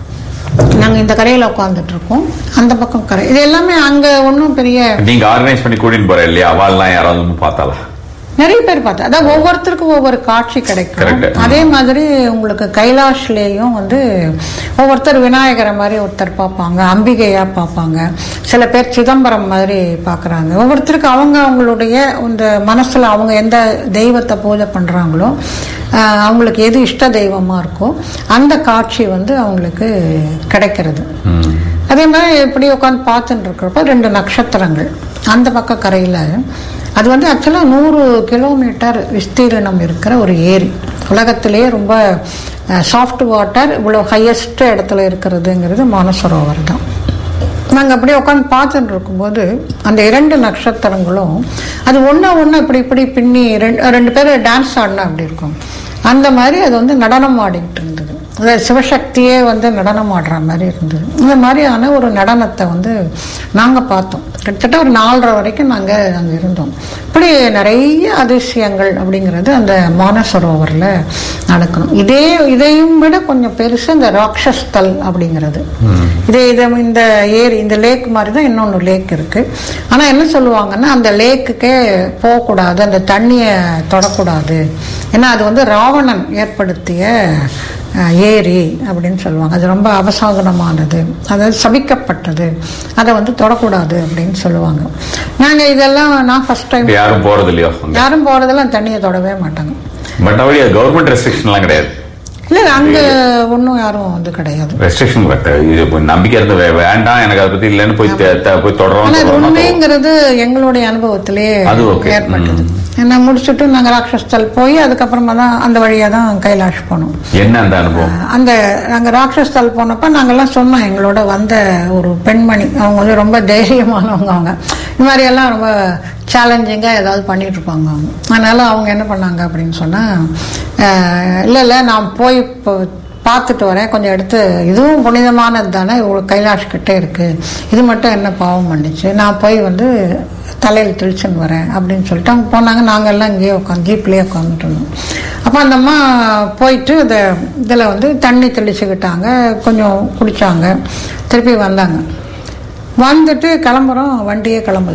நாங்கள் இந்த கரையில் உட்காந்துட்டு இருக்கோம் அந்த பக்கம் கரை இது எல்லாமே அங்கே ஒன்றும் பெரிய நீங்க ஆர்கனைஸ் பண்ணி கூட்டிட்டு போற இல்லையா அவாள்லாம் யாராவது வந்து பார்த்தாளா நிறைய பேர் பார்த்தா அதான் ஒவ்வொருத்தருக்கும் ஒவ்வொரு காட்சி கிடைக்கும் Correct. அதே மாதிரி உங்களுக்கு கைலாஷ்லேயும் வந்து ஒவ்வொருத்தர் விநாயகரை மாதிரி ஒருத்தர் பார்ப்பாங்க அம்பிகையா பார்ப்பாங்க சில பேர் சிதம்பரம் மாதிரி பார்க்குறாங்க ஒவ்வொருத்தருக்கு அவங்க அவங்களுடைய இந்த மனசுல அவங்க எந்த தெய்வத்தை பூஜை பண்றாங்களோ ஆஹ், அவங்களுக்கு எது இஷ்ட தெய்வமா இருக்கோ அந்த காட்சி வந்து அவங்களுக்கு கிடைக்கிறது அதே மாதிரி இப்படி உட்காந்து பார்த்துட்டு இருக்கிறப்ப ரெண்டு நட்சத்திரங்கள் அந்த பக்க கரையில் அது வந்து ஆக்சுவலாக நூறு கிலோமீட்டர் விஸ்தீர்ணம் இருக்கிற ஒரு ஏரி உலகத்திலேயே ரொம்ப சாஃப்ட் வாட்டர் இவ்வளோ ஹையஸ்ட் இடத்துல இருக்கிறதுங்கிறது மானசரோவர் தான் நாங்கள் அப்படியே உட்காந்து பார்த்துட்டு இருக்கும்போது அந்த இரண்டு நட்சத்திரங்களும் அது ஒன்றா ஒன்று இப்படி இப்படி பின்னி ரெண்டு ரெண்டு பேர் டான்ஸ் ஆடினா அப்படி இருக்கும் அந்த மாதிரி அது வந்து நடனம் ஆடிக்கிட்டு இருந்தது அதாவது சிவசக்தியே வந்து நடனம் ஆடுற மாதிரி இருந்தது இந்த மாதிரியான ஒரு நடனத்தை வந்து நாங்கள் பார்த்தோம் கிட்டத்தட்ட ஒரு நாலரை வரைக்கும் நாங்கள் அங்கே இருந்தோம் இப்படி நிறைய அதிசயங்கள் அப்படிங்கிறது அந்த மானசரோவரில் நடக்கணும் இதே இதையும் விட கொஞ்சம் பெருசு இந்த ராட்சஸ்தல் அப்படிங்கிறது இதே இதை இந்த ஏரி இந்த லேக் மாதிரி தான் இன்னொன்று லேக் இருக்கு ஆனால் என்ன சொல்லுவாங்கன்னா அந்த லேக்குக்கே போகக்கூடாது அந்த தண்ணியை தொடக்கூடாது ஏன்னா அது வந்து ராவணன் ஏற்படுத்திய அஹ், ஏரி அப்படின்னு சொல்லுவாங்க அது ரொம்ப அபசாகனமானது அதாவது சபிக்கப்பட்டது அதை வந்து தொடக்கூடாது அப்படின்னு சொல்லுவாங்க நாங்கள் இதெல்லாம் நான் ஃபர்ஸ்ட் டைம் இப்ப யாரும் போறது இல்லையோ அங்க யாரும் போகிறதெல்லாம் தண்ணியை தொடவே மாட்டாங்க மற்றபடி அது கவர்மெண்ட் ரெஸ்ட்ரிக்ஷன்லாம் கிடையாது இல்லை அங்கே ஒன்றும் யாரும் வந்து கிடையாது ரெஸ்ட்ரிக்ஷன் இது இப்ப நம்பிக்கை இருந்து வே- வேண்டாம் எனக்கு அதை பத்தி இல்லைன்னு போய் த- த- போய் தொடரோம் ஆனா இது தொடரோம்னா தொடரும். உண்மைங்கிறது எங்களுடைய அனுபவத்திலே அது okay. ஏற்பட்டது என்ன முடிச்சுட்டு நாங்க ராட்சஸ்தல் போய் அதுக்கப்புறமா தான் அந்த வழியா தான் கைலாஷ் போனோம் என்ன அந்த அனுபவம் அந்த நாங்க ராட்சஸ்தல் போனப்ப நாங்கெல்லாம் சொன்னோம் எங்களோட வந்த ஒரு பெண்மணி அவங்க வந்து ரொம்ப தைரியமானவங்க அவங்க இந்த மாதிரி எல்லாம் ரொம்ப சேலஞ்சிங்காக ஏதாவது பண்ணிட்டு இருப்பாங்க அவங்க அதனால அவங்க என்ன பண்ணாங்க அப்படின்னு சொன்னா அஹ், இல்ல இல்ல நான் போய் இப்போ பார்த்துட்டு வரேன் கொஞ்சம் எடுத்து இதுவும் புனிதமானது தானே இவ்வளோ கைலாஷ் கிட்டே இருக்கு இது மட்டும் என்ன பாவம் பண்ணிச்சு நான் போய் வந்து தலையில் தெளிச்சுன்னு வரேன் அப்படின்னு சொல்லிட்டு அவங்க போனாங்க நாங்கள் எல்லாம் இங்கேயே உட்காந்து ஜீப்லேயே உட்காந்துட்டு இருந்தோம் அப்போ அந்த அம்மா போயிட்டு இதை இதில் வந்து தண்ணி தெளிச்சுக்கிட்டாங்க கொஞ்சம் குடித்தாங்க திருப்பி வந்தாங்க வந்துட்டு கிளம்புறோம் வண்டியே கிளம்பல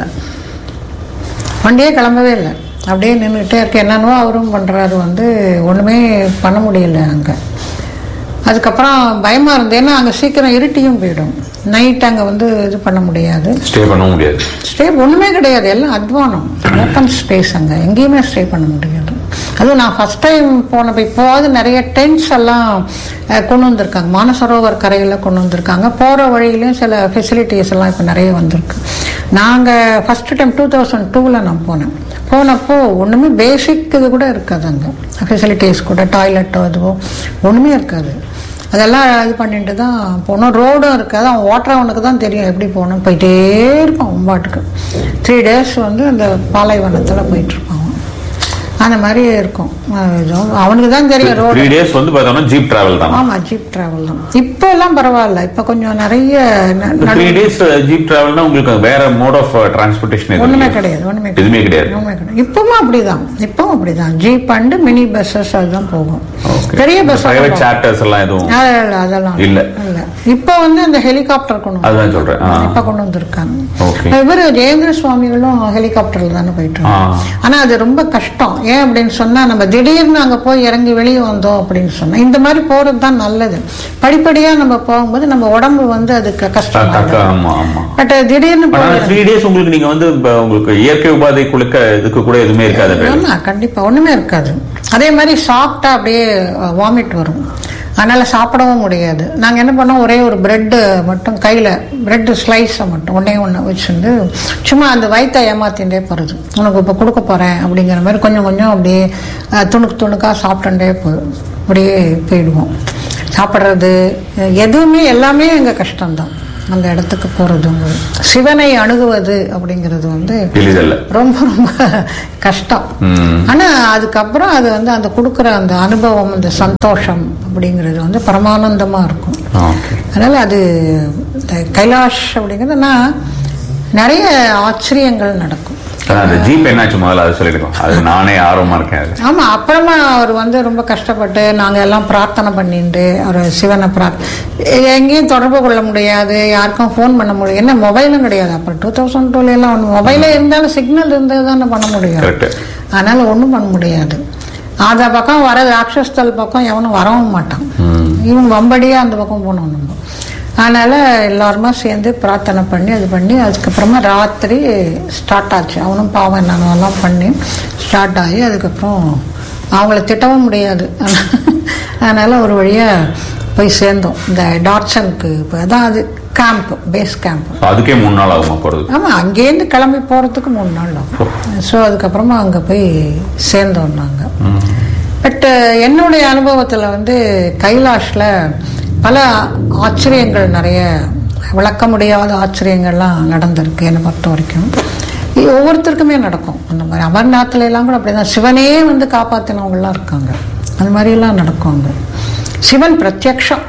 வண்டியே கிளம்பவே இல்லை அப்படியே நின்றுட்டே இருக்கு என்னென்னவோ அவரும் பண்ணுறாரு வந்து ஒன்றுமே பண்ண முடியல அங்கே அதுக்கப்புறம் பயமாக இருந்தது ஏன்னா அங்கே சீக்கிரம் இருட்டியும் போயிடும் நைட் அங்கே வந்து இது பண்ண முடியாது ஸ்டே பண்ண முடியாது ஸ்டே ஒன்றுமே கிடையாது எல்லாம் அத்வானம் ஓப்பன் ஸ்பேஸ் அங்கே எங்கேயுமே ஸ்டே பண்ண முடியாது அதுவும் நான் ஃபர்ஸ்ட் டைம் போனப்போ இப்போவாது நிறைய டென்ட்ஸ் எல்லாம் அஹ், கொண்டு வந்திருக்காங்க மானசரோவர் கரையில் கொண்டு வந்திருக்காங்க போகிற வழியிலையும் சில ஃபெசிலிட்டிஸ் எல்லாம் இப்போ நிறைய வந்திருக்கு நாங்கள் ஃபர்ஸ்ட் டைம் டூ தௌசண்ட் டூவில் நான் போனேன் போனப்போ ஒன்றுமே பேசிக் இது கூட இருக்காது அங்கே ஃபெசிலிட்டிஸ் கூட டாய்லெட்டோ இதுவோ ஒன்றுமே இருக்காது அதெல்லாம் இது பண்ணிட்டு தான் போனோம் ரோடும் இருக்காது அவன் ஓட்டுறவனுக்கு தான் தெரியும் எப்படி போகணும் போயிட்டே இருப்பான் அவன் பாட்டுக்கு த்ரீ டேஸ் வந்து அந்த பாலைவனத்தில் போயிட்டு இருப்பான் அவன். அந்த மாதிரி இருக்கும் அஹ் இது அவனுக்கு தான் தெரியும் ரோடு த்ரீ டேஸ் வந்து பார்த்தோம்னா ஜீப் டிராவல் தான் ஆமாம் ஜீப் டிராவல் தான் இப்போ எல்லாம் பரவாயில்ல இப்போ கொஞ்சம் நிறைய ந- நடு- த்ரீ டேஸ் ஜீப் டிராவல்னா உங்களுக்கு வேற மோட் ஆஃப் டிரான்ஸ்போர்டேஷன் ஒண்ணுமே கிடையாது ஒண்ணுமே கிடையாது எதுவுமே கிடையாது ஒண்ணுமே கிடையாது இப்பவும் அப்படிதான் இப்பவும் அப்படிதான் ஜீப் அண்டு மினி பஸ்ஸஸ் அதுதான் போகும் பெரிய பஸ் பிரைவேட் சார்ட்டர்ஸ் எல்லாம் எதுவும் அதெல்லாம் இல்ல. இல்ல இப்போ வந்து இந்த ஹெலிகாப்டர் கொண்டு வந்து அதுதான் சொல்றேன் ஆ. இப்ப கொண்டு வந்திருக்காங்க ஓகே இவர் ஜெயேந்திர சுவாமிகளும் ஹெலிகாப்டர்ல தானே போயிட்டு இருந்தாங்க. ஆ. ஆனா அது ரொம்ப கஷ்டம் ஏன் அப்படின்னு சொன்னா நம்ம திடீர்னு அங்க போய் இறங்கி வெளியே வந்தோம் அப்படின்னு சொன்னா இந்த மாதிரி போறது தான் நல்லது படிப்படியா நம்ம போகும்போது நம்ம உடம்பு வந்து அதுக்கு கஷ்டம் தக்க ஆமா ஆமா பட் திடீர்னு ஆனா போய் த்ரீ டேஸ் உங்களுக்கு நீங்க வந்து இப்ப உங்களுக்கு இயற்கை உபாதை குளிக்க இதுக்கு கூட எதுவுமே இருக்காது ஆமா கண்டிப்பா ஒண்ணுமே இருக்காது அதே மாதிரி சாப்பிட்டா அப்படியே வாமிட் வரும் அதனால சாப்பிடவும் முடியாது நாங்க என்ன பண்ணோம் ஒரே ஒரு பிரெட்டு மட்டும் கையில பிரெட் ஸ்லைஸை மட்டும் ஒன்னே ஒன்று வச்சுருந்து சும்மா அந்த வயித்தை ஏமாத்தின்றே போறது உனக்கு இப்போ கொடுக்க போறேன் அப்படிங்கிற மாதிரி கொஞ்சம் கொஞ்சம் அப்படியே அஹ், துணுக்கு துணுக்கா சாப்பிட்டுட்டே போ அப்படியே போயிடுவோம் சாப்பிட்றது எதுவுமே எல்லாமே எங்க கஷ்டம்தான் அந்த இடத்துக்கு போகிறதுங்கிறது சிவனை அணுகுவது அப்படிங்கிறது வந்து எளிதல்ல ரொம்ப ரொம்ப கஷ்டம் ம். ஆனா அதுக்கப்புறம் அது வந்து அந்த கொடுக்குற அந்த அனுபவம் அந்த சந்தோஷம் அப்படிங்கிறது வந்து பரமானந்தமா இருக்கும் ஓகே அதனால அது இந்த கைலாஷ் அப்படிங்கிறது நான் நிறைய ஆச்சரியங்கள் நடக்கும் அதான் அந்த ஜீப் என்னாச்சு முதல்ல அதை சொல்லிருக்கோம் அது நானே ஆர்வமா இருக்கேன் அது ஆமா அப்புறமா அவர் வந்து ரொம்ப கஷ்டப்பட்டு நாங்க எல்லாம் பிரார்த்தனை பண்ணிட்டு அவர் சிவனை பிரார்த் எங்கேயும் தொடர்பு கொள்ள முடியாது யாருக்கும் ஃபோன் பண்ண முடியாது என்ன மொபைலும் கிடையாது அப்புறம் டூ தௌசண்ட் டூல எல்லாம் ஒன்று மொபைலே இருந்தாலும் சிக்னல் இருந்தது தானே பண்ண முடியும் கரெக்ட் அதனால ஒன்றும் பண்ண முடியாது அந்த பக்கம் வர ராட்சஸ்தல் பக்கம் எவனும் வரவும் மாட்டான் இவன் வம்படியா அந்த பக்கம் போனோம் நம்ம அதனால எல்லாருமா சேர்ந்து பிரார்த்தனை பண்ணி அது பண்ணி அதுக்கப்புறமா ராத்திரி ஸ்டார்ட் ஆச்சு அவனும் பாவம் என்னென்னலாம் பண்ணி ஸ்டார்ட் ஆகி அதுக்கப்புறம் அவங்கள திட்டவும் முடியாது அதனால ஒரு வழியா போய் சேர்ந்தோம் இந்த டாட்சனுக்கு இப்போ அதான் அது கேம்ப் பேஸ் கேம்ப் So, அதுக்கே மூணு நாள் ஆகுமா போறது ஆமா அங்கேருந்து கிளம்பி போறதுக்கு மூணு நாள் ஆகும் ஸோ அதுக்கப்புறமா அங்க போய் சேர்ந்தோம் நாங்க பட் என்னுடைய அனுபவத்துல வந்து கைலாஷ்ல பல ஆச்சரியங்கள் நிறைய விளக்க முடியாத ஆச்சரியங்கள்லாம் நடந்திருக்கு என்னை பொறுத்த வரைக்கும் இது ஒவ்வொருத்தருக்குமே நடக்கும் அந்த மாதிரி அமர்நாத்ல எல்லாம் கூட அப்படிதான் சிவனே வந்து காப்பாத்தினவங்கலாம் இருக்காங்க அந்த மாதிரி எல்லாம் நடக்கும் அங்க சிவன் பிரத்யக்ஷம்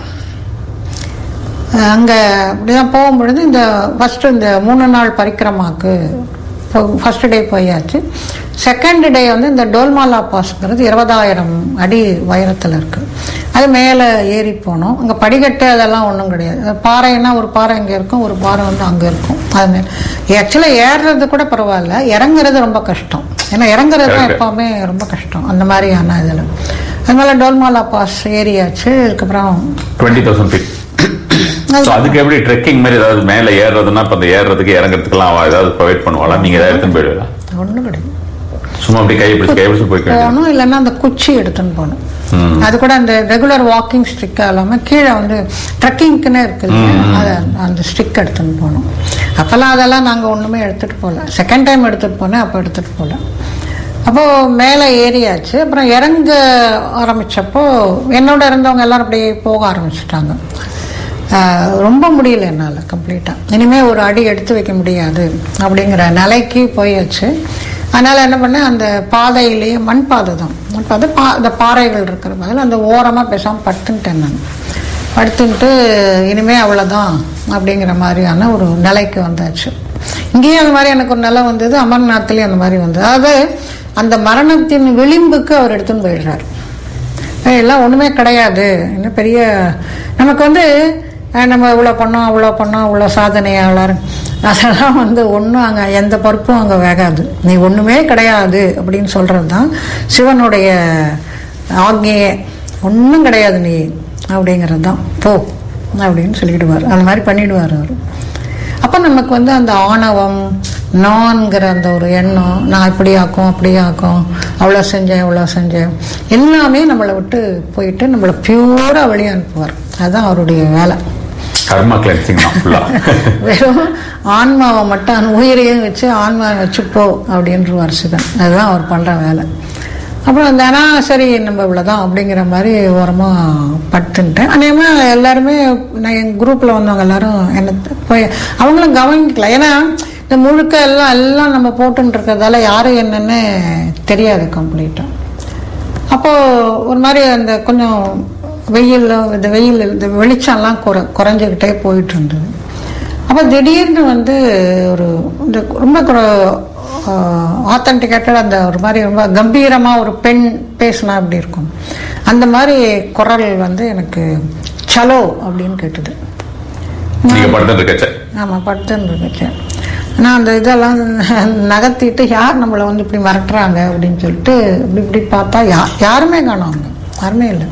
அங்கே அப்படிதான் போகும்பொழுது இந்த ஃபஸ்ட்டு இந்த மூணு நாள் பரிக்கிரமாக்கு ஃபர்ஸ்ட் டே போயாச்சு செகண்ட் டே வந்து இந்த டோல்மாலா பாஸ்ங்கிறது இருபதாயிரம் அடி உயரத்தில் இருக்கு அது மேலே ஏறி போனோம் அங்கே படிக்கட்டு அதெல்லாம் ஒன்றும் கிடையாது பாறைன்னா ஒரு பாறை இங்கே இருக்கும் ஒரு பாறை வந்து அங்கே இருக்கும் அது மேலே ஆக்சுவலாக ஏறுறது கூட பரவாயில்ல இறங்குறது ரொம்ப கஷ்டம் ஏன்னா இறங்குறது தான் Correct. எப்போவுமே ரொம்ப கஷ்டம் அந்த மாதிரியான இதில் அதனால டோல்மாலா பாஸ் ஏறியாச்சு அதுக்கப்புறம் டுவெண்ட்டி தௌசண்ட் ஃபீட் ஸோ அதுக்கு எப்படி ட்ரெக்கிங் மாதிரி ஏதாவது மேலே ஏறுறதுன்னா இப்போ அந்த ஏறுறதுக்கு இறங்குறதுக்குலாம் அவ ஏதாவது ப்ரொவைட் பண்ணுவாளா நீங்க ஏதாவது எடுத்துன்னு போயிடுவீங்களா ஒன்றும் கிடையாது சும்மா அப்படி கை பிடிச்சி கை பிடிச்சி போய்க்க வேண்டியது போகணும் இல்லைன்னா அந்த குச்சி எடுத்துன்னு போகணும் ம். அது கூட அந்த ரெகுலர் வாக்கிங் ஸ்டிக்காக இல்லாமல் கீழே வந்து ட்ரெக்கிங்க்குன்னு இருக்குது அது அந்த ஸ்டிக் எடுத்துன்னு போகணும் அப்போல்லாம் அதெல்லாம் நாங்கள் ஒன்றுமே எடுத்துகிட்டு போகல செகண்ட் டைம் எடுத்துகிட்டு போனேன் அப்போ எடுத்துகிட்டு போகல அப்போது மேலே ஏறியாச்சு அப்புறம் இறங்க ஆரம்பிச்சப்போ என்னோட இருந்தவங்க எல்லாரும் அப்படியே போக ஆரம்பிச்சிட்டாங்க ஆஹ் ரொம்ப முடியல என்னால் கம்ப்ளீட்டாக இனிமேல் ஒரு அடி எடுத்து வைக்க முடியாது அப்படிங்கிற நிலைக்கு போயாச்சு அதனால் என்ன பண்ணேன் அந்த பாதையிலேயே மண் பாதை தான் மண் பாதை பா இந்த பாறைகள் இருக்கிற பதில் அந்த ஓரமாக பேசாமல் படுத்துன்ட்டேன் நான் படுத்துன்ட்டு இனிமே அவ்வளோதான் அப்படிங்கிற மாதிரியான ஒரு நிலைக்கு வந்தாச்சு இங்கேயும் அந்த மாதிரி எனக்கு ஒரு நிலை வந்தது அமர்நாத்லேயும் அந்த மாதிரி வந்தது அதாவது அந்த மரணத்தின் விளிம்புக்கு அவர் எடுத்துன்னு போயிடுறாரு ஏய், எல்லாம் ஒன்றுமே கிடையாது இன்னும் பெரிய நமக்கு வந்து அஹ், நம்ம இவ்வளோ பண்ணோம் அவ்வளோ பண்ணோம் இவ்வளோ சாதனையாளர் அதெல்லாம் வந்து ஒன்றும் அங்கே எந்த பருப்பும் அங்கே வேகாது நீ ஒன்றுமே கிடையாது அப்படின்னு சொல்கிறது தான் சிவனுடைய ஆக்ஞையே ஒன்றும் கிடையாது நீ அப்படிங்கிறது தான் போ அப்படின்னு சொல்லிடுவார் அந்த மாதிரி பண்ணிடுவார் அவர் அப்போ நமக்கு வந்து அந்த ஆணவம் நான்கிற அந்த ஒரு எண்ணம் நான் இப்படி ஆக்கும் அப்படி ஆக்கும் அவ்வளோ செஞ்சேன் இவ்வளோ செஞ்சேன் எல்லாமே நம்மளை விட்டு போயிட்டு நம்மளை பியூராக வெளியே அனுப்புவார் அதுதான் அவருடைய வேலை கர்மா கிளென்சிங் தான் ஃபுல்லா வெறும் ஆன்மாவை மட்டும் அந்த உயிரையும் வச்சு ஆன்மாவை வச்சு போ அப்படின்றவார் சிவன் அதுதான் அவர் பண்ணுற வேலை அப்புறம் அந்த ஆனா சரி நம்ம இவ்வளோதான் அப்படிங்கிற மாதிரி ஓரமாக படுத்துன்ட்டேன் அநேகமாக எல்லாருமே நான் என் குரூப்பில் வந்தவங்க எல்லாரும் என்ன போய் அவங்களும் கவனிக்கல ஏன்னா இந்த முழுக்க எல்லாம் எல்லாம் நம்ம போட்டுன்னு இருக்கிறதால யாரும் என்னன்னு தெரியாது கம்ப்ளீட்டாக அப்போது ஒரு மாதிரி அந்த கொஞ்சம் வெயில் இந்த வெயில் இந்த வெளிச்சம்லாம் குறை குறைஞ்சிக்கிட்டே போயிட்டு இருந்தது அப்போ திடீர்னு வந்து ஒரு இந்த ரொம்ப ஆத்தன்டிகேட்டட் அந்த ஒரு மாதிரி ரொம்ப கம்பீரமாக ஒரு பெண் பேசினா அப்படி இருக்கும் அந்த மாதிரி குரல் வந்து எனக்கு சலோ அப்படின்னு கேட்டுது நீங்க படுத்துட்டு இருக்கச்ச ஆமாம் படுத்துன்னு இருந்துச்சு நான் அந்த இதெல்லாம் நகர்த்திட்டு யார் நம்மளை வந்து இப்படி மிரட்டுறாங்க அப்படின்னு சொல்லிட்டு இப்படி இப்படி பார்த்தா யா யாருமே காணோம் அங்க யாருமே இல்லை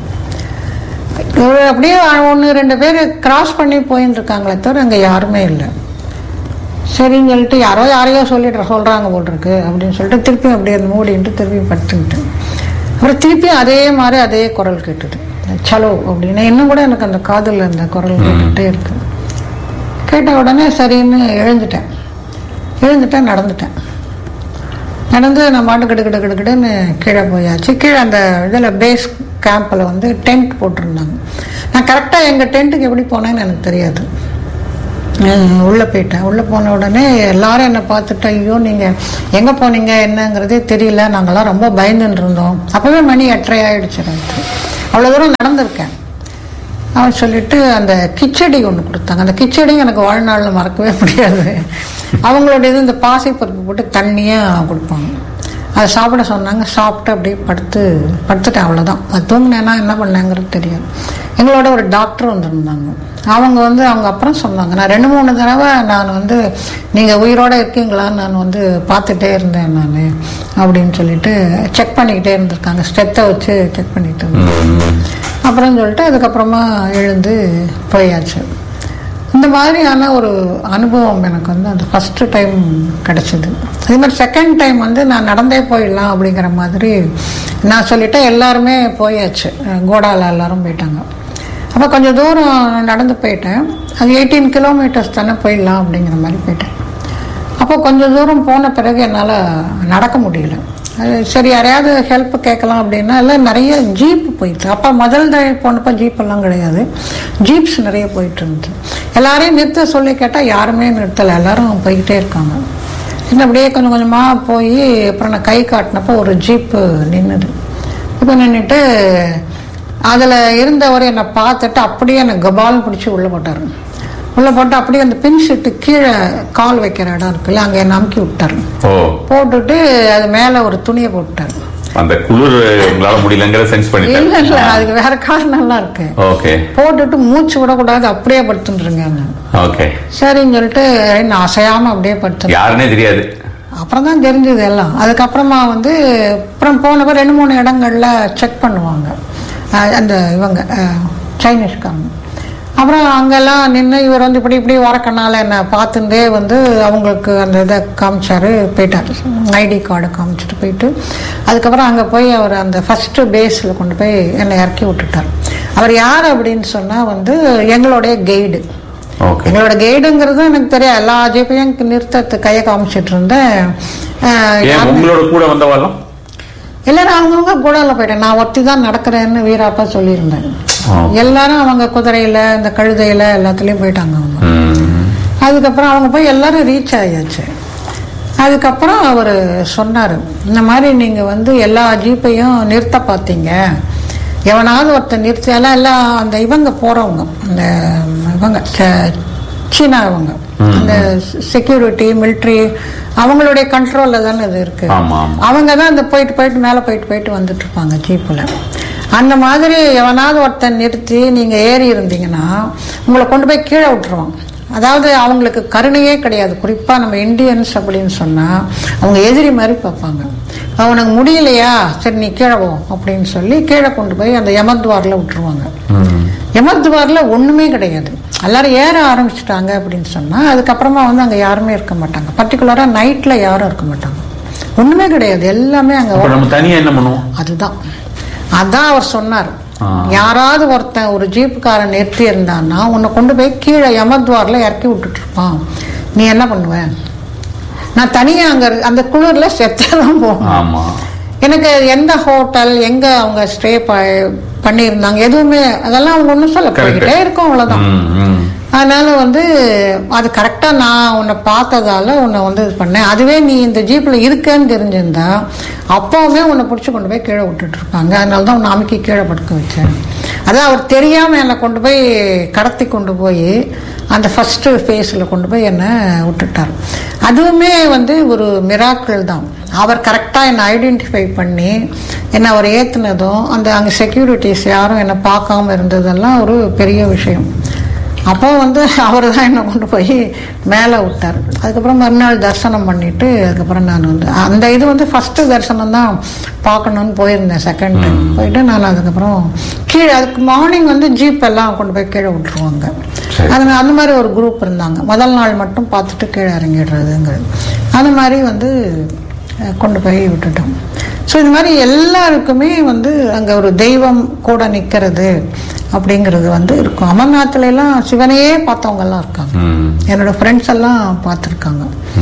ஒரு அப்படியே ஒன்று ரெண்டு பேர் கிராஸ் பண்ணி போயின்னு இருக்காங்களே தவிர அங்கே யாருமே இல்லை சரின்னு சொல்லிட்டு யாரோ யாரையோ சொல்லிட்டு சொல்கிறாங்க போல் இருக்கு அப்படின்னு சொல்லிட்டு திருப்பி அப்படியே அந்த மூடின்ட்டு திருப்பி படுத்துக்கிட்டு அப்புறம் திருப்பியும் அதே மாதிரி அதே குரல் கேட்டுது சலோ அப்படின்னு இன்னும் கூட எனக்கு அந்த காதில் அந்த குரல் கேட்டுகிட்டே இருக்கு கேட்ட உடனே சரின்னு எழுந்துட்டேன் எழுந்துட்டேன் நடந்துட்டேன் நடந்து நான் மாட்டு கிடு கிடு கிடுன்னு கீழே போயாச்சு கீழே அந்த இதில் பேஸ் கேம்பில் வந்து டென்ட் போட்டிருந்தாங்க நான் கரெக்டாக எங்கள் டென்ட்டுக்கு எப்படி போனேன்னு எனக்கு தெரியாது அஹ் உள்ள போயிட்டேன் உள்ள போன உடனே எல்லாரும் என்னை பார்த்துட்டு ஐயோ நீங்க எங்க போனீங்க என்னங்கிறதே தெரியல நாங்கெல்லாம் ரொம்ப பயந்துன்னு இருந்தோம் அப்பவே மணி எட்டரை ஆயிடுச்சு ராத்திரி அவ்வளவு தூரம் நடந்திருக்கேன் அவன் சொல்லிட்டு அந்த கிச்சடி ஒன்று கொடுத்தாங்க அந்த கிச்சடி எனக்கு வாழ்நாளில் மறக்கவே முடியாது அவங்களுடைய இது இந்த பாசி பருப்பு போட்டு தண்ணியாக கொடுப்பாங்க அதை சாப்பிட சொன்னாங்க சாப்பிட்டு அப்படியே படுத்து படுத்துட்டேன் அவ்வளோதான் அது தூங்கினேன்னா என்ன பண்ணேங்கிறது தெரியாது எங்களோட ஒரு டாக்டர் வந்திருந்தாங்க அவங்க வந்து அவங்க அப்புறம் சொன்னாங்க நான் ரெண்டு மூணு தடவை நான் வந்து நீங்கள் உயிரோட இருக்கீங்களான்னு நான் வந்து பார்த்துட்டே இருந்தேன் நான் அப்படின்னு சொல்லிட்டு செக் பண்ணிக்கிட்டே இருந்திருக்காங்க ஸ்டெத்தை வச்சு செக் பண்ணிட்டு இருந்தேன் அப்புறம் சொல்லிட்டு அதுக்கப்புறமா எழுந்து போயாச்சு இந்த மாதிரியான ஒரு அனுபவம் எனக்கு வந்து அந்த ஃபஸ்ட்டு டைம் கிடச்சிது அதே மாதிரி செகண்ட் டைம் வந்து நான் நடந்தே போயிடலாம் அப்படிங்கிற மாதிரி நான் சொல்லிட்டேன் எல்லாருமே போயாச்சு கோடால எல்லாரும் போயிட்டாங்க அப்போ கொஞ்சம் தூரம் நடந்து போயிட்டேன் அது எயிட்டீன் கிலோமீட்டர்ஸ் தானே போயிடலாம் அப்படிங்கிற மாதிரி போயிட்டேன் அப்போ கொஞ்சம் தூரம் போன பிறகு என்னால் நடக்க முடியல அது சரி யாரையாவது ஹெல்ப் கேட்கலாம் அப்படின்னா எல்லாம் நிறைய ஜீப் போயிட்டு அப்போ முதல் தடவை போனப்போ ஜீப் எல்லாம் கிடையாது ஜீப்ஸ் நிறைய போயிட்டு இருந்துச்சு எல்லாரையும் நிறுத்த சொல்லி கேட்டால் யாருமே நிறுத்தலை எல்லாரும் போய்கிட்டே இருக்காங்க இன்னும் அப்படியே கொஞ்சம் கொஞ்சமாக போய் அப்புறம் நான் கை காட்டினப்போ ஒரு ஜீப்பு நின்றுது இப்போ நின்றுட்டு அதில் இருந்தவர் என்னை பார்த்துட்டு அப்படியே என்னை கபால் பிடிச்சி உள்ளே போட்டார் உள்ளே போட்டு அப்படியே அந்த பின் ஷீட்டு கீழே கால் வைக்கிற இடம் இருக்குல்ல அங்கே என்னை அமுக்கி விட்டாரு ஓ போட்டுட்டு அது மேலே ஒரு துணியை போட்டுட்டாரு அந்த குளிர் உங்களால முடியலங்கிற சென்ஸ் இல்லை பண்ணிட்டேன் இல்லை அதுக்கு வேற காரணம்லாம் இருக்கு ஓகே போட்டுட்டு மூச்சு விடக்கூடாது அப்படியே படுத்துட்டுருங்க ஓகே சரின்னு சொல்லிட்டு நான் அசையாம அப்படியே படுத்து யாருன்னே தெரியாது அப்புறம் தான் தெரிஞ்சது எல்லாம் அதுக்கப்புறமா வந்து அப்புறம் போனப்ப ரெண்டு மூணு இடங்கள்ல செக் பண்ணுவாங்க அஹ் அந்த இவங்க அஹ் சைனீஸ்காரங்க அப்புறம் அங்கெல்லாம் நின்று இவர் வந்து இப்படி இப்படி வரக்கனால என்னை பார்த்துட்டே வந்து அவங்களுக்கு அந்த இதை காமிச்சாரு போயிட்டார் ஐடி கார்டை காமிச்சிட்டு போயிட்டு அதுக்கப்புறம் அங்கே போய் அவர் அந்த ஃபஸ்ட்டு பேஸில் கொண்டு போய் என்னை இறக்கி விட்டுட்டார் அவர் யார் அப்படின்னு சொன்னால் வந்து எங்களுடைய கைடு ஓகே எங்களோட கைடுங்கிறது எனக்கு தெரியும் எல்லா ஜிபையும் நிறுத்தத்து கையை காமிச்சிட்டு இருந்தேன் அஹ் ஏன் யாருமே- உங்களோட கூட வந்தவாலாம் எல்லாரும் அவங்கவுங்க கூடால போயிட்டேன் நான் ஒத்தி தான் நடக்கிறேன்னு வீராப்பா சொல்லியிருந்தேன் ஆ. எல்லாரும் அவங்க குதிரையில இந்த கழுதையில எல்லாத்துலயும் போயிட்டாங்க அவங்க ம். அதுக்கப்புறம் அவங்க போய் எல்லாரும் ரீச் ஆயாச்சு அதுக்கப்புறம் அவர் சொன்னார் இந்த மாதிரி நீங்கள் வந்து எல்லா ஜீப்பையும் நிறுத்த பார்த்தீங்க எவனாவது ஒருத்தர் நிறுத்தி எல்லாம் எல்லாம் அந்த இவங்க போகிறவங்க அந்த இவங்க ச- சீனா இவங்க அந்த செக்யூரிட்டி மிலிட்ரி அவங்களுடைய கண்ட்ரோலில் தானே இது இருக்கு ஆமா ஆமா அவங்க தான் இந்த போயிட்டு போயிட்டு மேலே போயிட்டு போயிட்டு வந்துட்டு இருப்பாங்க ஜீப்பில் அந்த மாதிரி எவனாவது ஒருத்தன் நிறுத்தி நீங்கள் ஏறி இருந்தீங்கன்னா உங்களை கொண்டு போய் கீழே விட்டுருவான் அதாவது அவங்களுக்கு கருணையே கிடையாது குறிப்பாக நம்ம இந்தியன்ஸ் அப்படின்னு சொன்னால் அவங்க எதிரி மாதிரி பார்ப்பாங்க அவனுக்கு முடியலையா சரி நீ கீழே போ அப்படின்னு சொல்லி கீழே கொண்டு போய் அந்த யமத்வாரில் விட்டுருவாங்க ம். யமத்வாரில் ஒன்றுமே கிடையாது எல்லாரும் ஏற ஆரம்பிச்சிட்டாங்க அப்படின்னு சொன்னால் அதுக்கப்புறமா வந்து அங்கே யாருமே இருக்க மாட்டாங்க பர்டிகுலராக நைட்டில் யாரும் இருக்க மாட்டாங்க ஒன்றுமே கிடையாது எல்லாமே அங்கே அப்ப நம்ம தனியா என்ன பண்ணுவோம் அதுதான் அதான் அவர் சொன்னார் ஆ. யாராவது ஒருத்தன் ஒரு ஜீப்புக்காரன் நிறுத்தி இருந்தான்னா உன்னை கொண்டு போய் கீழே யமத்வாரில் இறக்கி விட்டுட்டு இருப்பான் நீ என்ன பண்ணுவ நான் தனியாக அங்கே அந்த குளிரில் செத்தே தான் போகணும் ஆமா எனக்கு எந்த ஹோட்டல் எங்க அவங்க ஸ்டே பண்ணியிருந்தாங்க எதுவுமே அதெல்லாம் அவங்க ஒன்றும் சொல்ல Correct. போய்கிட்டே இருக்கும் அவ்வளோதான் ம், ம். அதனால வந்து அது கரெக்டாக நான் உன்னை பார்த்ததால உன்னை வந்து இது பண்ணேன் அதுவே நீ இந்த ஜீப்பில் இருக்கேன்னு தெரிஞ்சிருந்தா அப்போவுமே உன்னை பிடிச்சி கொண்டு போய் கீழே விட்டுட்டு இருப்பாங்க அதனால தான் உன்னை அமுக்கி கீழே படுக்க வச்சேன் அதான் அவர் தெரியாமல் என்னை கொண்டு போய் கடத்தி கொண்டு போய் அந்த ஃபஸ்ட்டு ஃபேஸில் கொண்டு போய் என்னை விட்டுட்டார் அதுவுமே வந்து ஒரு மிராக்கிள் தான் அவர் கரெக்டாக என்னை ஐடென்டிஃபை பண்ணி என்னை அவர் ஏற்றுனதும் அந்த அங்கே செக்யூரிட்டிஸ் யாரும் என்னை பார்க்காம இருந்ததெல்லாம் ஒரு பெரிய விஷயம் அப்போ வந்து அவர் தான் என்னை கொண்டு போய் மேலே விட்டார் அதுக்கப்புறம் மறுநாள் தரிசனம் பண்ணிட்டு அதுக்கப்புறம் நான் வந்து அந்த இது வந்து ஃபஸ்ட்டு தரிசனம் தான் பார்க்கணுன்னு போயிருந்தேன் செகண்ட் டைம் போயிட்டு நான் அதுக்கப்புறம் கீழே அதுக்கு மார்னிங் வந்து ஜீப் எல்லாம் கொண்டு போய் கீழே விட்டுருவாங்க சரி. அது அந்த மாதிரி ஒரு குரூப் இருந்தாங்க முதல் நாள் மட்டும் பார்த்துட்டு கீழே இறங்கிடுறதுங்கிறது அந்த மாதிரி வந்து அஹ், கொண்டு போய் விட்டுட்டோம் ஸோ இது மாதிரி எல்லாருக்குமே வந்து அங்கே ஒரு தெய்வம் கூட நிற்கிறது அப்படிங்கிறது வந்து இருக்கும் அமர்நாத்துல எல்லாம் சிவனையே பார்த்தவங்க எல்லாம் இருக்காங்க ம். என்னோட ஃப்ரெண்ட்ஸ் எல்லாம் பார்த்துருக்காங்க ம்.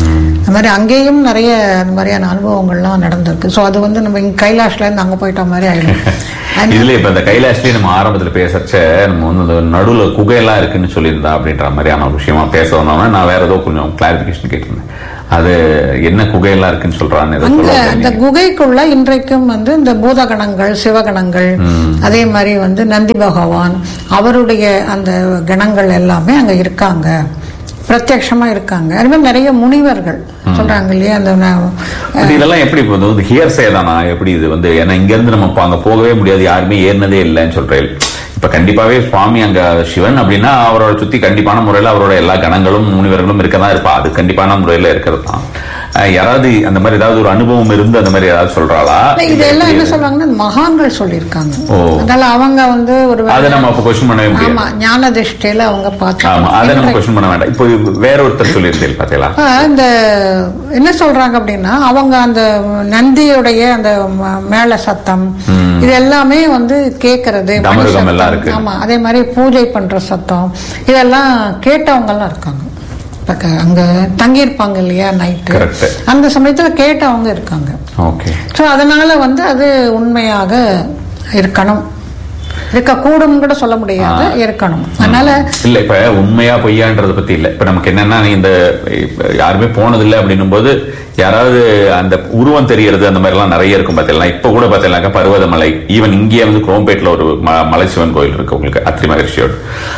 அந்த மாதிரி அங்கேயும் நிறைய அந்த மாதிரியான அனுபவங்கள்லாம் நடந்திருக்கு ஸோ அது வந்து நம்ம இங்கே கைலாஷ்லேருந்து அங்கே போயிட்ட மாதிரி ஆயிடும் அது- இதுல இப்ப இந்த கைலாஷ்லயே நம்ம ஆரம்பத்துல பேசச்ச நம்ம வந்து இந்த நடுவுல குகையெல்லாம் இருக்குன்னு சொல்லியிருந்தா அப்படின்ற மாதிரியான ஒரு விஷயமா பேச வந்தோம்னா நான் வேற ஏதோ கொஞ்சம் கிளாரிபிகேஷன் கேட்டிருந்தேன் அது என்ன குகையெல்லாம் இருக்குன்னு சொல்றான்னு ஏதோ அங்க சொல்ல அந்த வந்தீங்க. குகைக்குள்ள இன்றைக்கும் வந்து இந்த பூதகணங்கள் சிவகணங்கள் அதே மாதிரி வந்து நந்தி பகவான் அவருடைய அந்த கணங்கள் எல்லாமே அங்க இருக்காங்க பிரத்யக்ஷமா இருக்காங்க அது மாதிரி நிறைய முனிவர்கள் சொல்றாங்க இல்லையா அந்த ந- பட் இதெல்லாம் எப்படி இப்போ வந்து ஹியர்ஸே தானா எப்படி இது வந்து ஏன்னா இங்க இருந்து நம்ம இப்ப அங்க போகவே முடியாது யாருமே ஏறினதே இல்லைன்னு சொல்றேன் இப்ப கண்டிப்பாவே சுவாமி அங்க சிவன் அப்படின்னா அவரோட சுத்தி கண்டிப்பான முறையில அவரோட எல்லா கணங்களும் முனிவர்களும் இருக்கதான் இருப்பா அது கண்டிப்பான முறையில இருக்கிறது தான் அஹ் யாராவது அந்த மாதிரி ஏதாவது ஒரு அனுபவம் இருந்து அந்த மாதிரி ஏதாவது சொல்றாளா இல்ல, இதெல்லாம் என்ன சொல்றாங்கன்னா மகான்கள் சொல்லியிருக்காங்க ஓ. அதனால அவங்க வந்து ஒரு அதை நம்ம அப்ப கொஸ்டின் பண்ணவே முடியாது ஆமா ஞான திருஷ்டியில அவங்க ஆமா அதை நம்ம பார்த்து கொஸ்டின் பண்ண வேண்டாம் இப்போ வேற ஒருத்தர் சொல்லியிருந்தேன் பாத்தீங்களா அப்ப இந்த என்ன சொல்றாங்க அப்படின்னா அவங்க அந்த நந்தியுடைய அந்த ம- மேள சத்தம் இது எல்லாமே வந்து கேட்கறது மணி டமருகம் சத்தம். எல்லாம் இருக்கு. ஆமா அதே மாதிரி பூஜை பண்ற சத்தம் இதெல்லாம் கேட்டவங்க எல்லாம் இருக்காங்க இப்ப க- அங்க தங்கியிருப்பாங்க இல்லையா நைட்டு Correct. அந்த சமயத்துல கேட்டவங்க இருக்காங்க ஓகே ஸோ அதனால வந்து அது உண்மையாக இருக்கணும் இருக்கக்கூடும் கூட சொல்ல முடியாது இருக்கணும் அதனால இல்ல இப்ப உண்மையா பொய்யான்றத பத்தி இல்ல இப்ப நமக்கு என்னன்னா நீ இந்த இப்ப யாருமே போனதில்லை அப்படின்னும் போது யாராவது அந்த உருவம் தெரியறது அந்த மாதிரி எல்லாம் நிறைய இருக்கும் பாத்தீங்களா இப்ப கூட பாத்தீங்கன்னாக்கா பர்வதமலை ஈவன் இங்கேயே வந்து குரோம்பேட்ல ஒரு ம- மலைசிவன் கோயில் இருக்கு உங்களுக்கு அத்திரி மகர்ஷியோட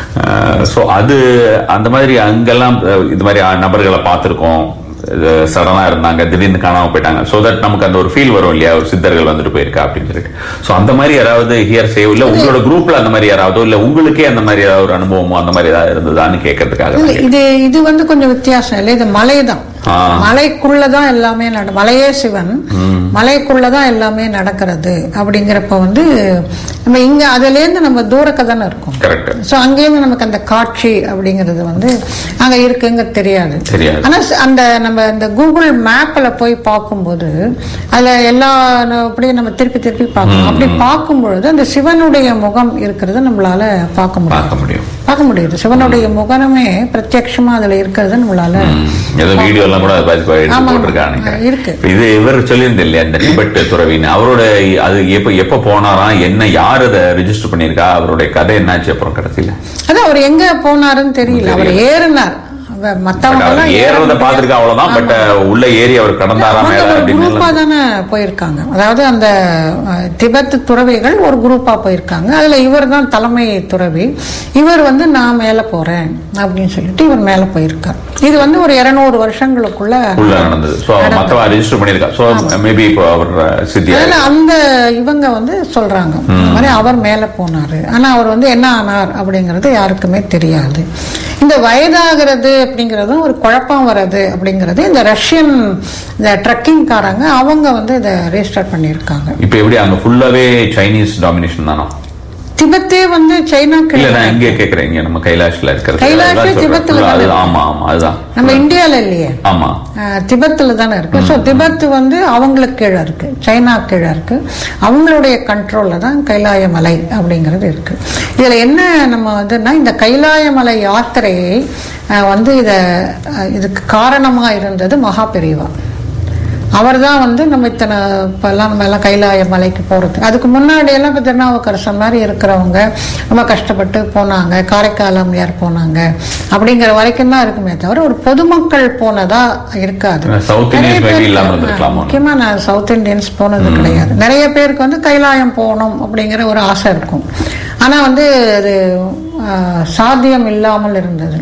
சோ அது அந்த மாதிரி அங்கெல்லாம் அஹ், இது மாதிரி நபர்களை பார்த்திருக்கோம் சடனா இருந்தாங்க திடீர்னு காணாம போயிட்டாங்க சோ தட் நமக்கு அந்த ஒரு ஃபீல் வரும் இல்லையா ஒரு சித்தர்கள் வந்துட்டு போயிருக்கா அப்படின்னு சொல்லிட்டு சோ அந்த மாதிரி யாராவது ஹியர் சேவ் இல்ல உங்களோட குரூப்ல அந்த மாதிரி யாராவது இல்ல உங்களுக்கே அந்த மாதிரி ஏதாவது ஒரு அனுபவமோ அந்த மாதிரி ஏதாவது இருந்ததான்னு கேட்கறதுக்காக இல்ல, தான் இது இது வந்து கொஞ்சம் வித்தியாசம் இல்லை இது மலைதான் ஆ. மலைக்குள்ளதான் எல்லாமே நட மலையே சிவன் மலைக்குள்ளதான் எல்லாமே நடக்கிறது அப்படிங்கிறப்ப வந்து நம்ம இங்க அதுல இருந்து நம்ம தூரக்க தானே இருக்கோம் கரெக்ட் ஸோ அங்கேருந்து நமக்கு அந்த காட்சி அப்படிங்கிறது வந்து அங்க இருக்குங்க தெரியாது தெரியாது. ஆனா ச- அந்த நம்ம இந்த கூகுள் மேப்ல போய் பார்க்கும்போது அதுல எல்லா ந- அப்படியே நம்ம திருப்பி திருப்பி பார்க்கணும் அப்படி பார்க்கும் பொழுது அந்த சிவனுடைய முகம் இருக்கிறது நம்மளால பார்க்க முடியும் பார்க்க முடியும் பார்க்க முடியுது சிவனுடைய முகமே பிரத்யட்சமா அதுல இருக்கிறது நம்மளால ம். ஏதோ வீடியோ எல்லாம் கூட அதை பார்த்து எடுத்து ஆமா, போட்டிருக்காங்க ஆமா. இருக்கு. இப்ப இது இவர் சொல்லியிருந்த இல்லையா இந்த டிபெட் துறவின்னு அவரோட அது எப்ப எப்ப போனாராம் என்ன யார் அதை ரிஜிஸ்டர் பண்ணிருக்கா அவருடைய கதை என்னாச்சு அப்புறம் கடைசியில அதான் அவர் எங்க போனாருன்னு தெரியல அவர் ஏறினார் அவ- பட் மத்தவங்க அவர் எல்லாம் ஏறத பாத்துருக்கா அவ்வளவுதான் பட் உள்ள ஏறி அவர் கடந்தாரா மேல அப்படின்னு குரூப்பா தானே போயிருக்காங்க அதாவது அந்த அஹ், திபெத் துறவிகள் ஒரு குரூப்பா போயிருக்காங்க அதுல இவர் தான் தலைமை துறவி இவர் வந்து நான் மேல போறேன் அப்படின்னு சொல்லிட்டு இவர் மேல போயிருக்கார் இது வந்து ஒரு இருநூறு வருஷங்களுக்குள்ள உள்ள நடந்தது சோ மத்தவ ரெஜிஸ்டர் பண்ணிருக்கா சோ மேபி இப்போ அவர் சித்தியா அதனால அந்த இவங்க வந்து சொல்றாங்க இந்த மாதிரி அவர் மேல போனாரு ஆனா அவர் வந்து என்ன ஆனார் அப்படிங்கிறது யாருக்குமே தெரியாது இந்த வயதாகிறது அப்படிங்கறதும் ஒரு குழப்பம் வர்றது அப்படிங்கிறது இந்த ரஷ்யன் இந்த ட்ரக்கிங்காரங்க அவங்க வந்து இதை ரெஜிஸ்டர் பண்ணியிருக்காங்க இப்ப எப்படி அங்க ஃபுல்லாவே சைனீஸ் டாமினேஷன் தானா திபெத்தே வந்து சைனா இல்ல கிடையாது நான் இங்கே கேக்குறேன் இங்க நம்ம கைலாஷ்ல இருக்கிறது கைலாஷ் அதுதான் சொல்றேன். திபெத்ல full-ஆ தானே அதுதான் ஆமா ஆமா அதுதான் நம்ம இந்தியால இல்லையே ஆமா அஹ், திபெத்தில் தானே இருக்கு ஸோ திபெத் வந்து அவங்களுக்கு கீழே இருக்கு சைனா கீழே இருக்கு அவங்களுடைய கண்ட்ரோல்ல தான் கைலாய மலை அப்படிங்கிறது இருக்கு இதுல என்ன நம்ம வந்துன்னா இந்த கைலாய மலை யாத்திரையை அஹ், வந்து இத அஹ், இதுக்கு காரணமா இருந்தது மகா பெரியவா அவர் தான் வந்து நம்ம இத்தனை இப்பெல்லாம் நம்ம எல்லாம் கைலாய மலைக்கு போகிறது அதுக்கு முன்னாடி எல்லாம் இப்போ திருநாவுக்கரசர் மாதிரி இருக்கிறவங்க ரொம்ப கஷ்டப்பட்டு போனாங்க காரைக்கால் அம்மையார் போனாங்க அப்படிங்கிற வரைக்கும் தான் இருக்குமே தவிர ஒரு பொதுமக்கள் போனதா இருக்காது சவுத் நிறைய இந்தியன்ஸ் மேபி பேருக்கு- இல்லாம இருந்திருக்கலாமோ முக்கியமா நான் சவுத் இந்தியன்ஸ் போனது கிடையாது நிறைய பேருக்கு வந்து கைலாயம் போகணும் அப்படிங்கிற ஒரு ஆசை இருக்கும் ஆனா வந்து அது ஆஹ், சாத்தியம் இல்லாமல் இருந்தது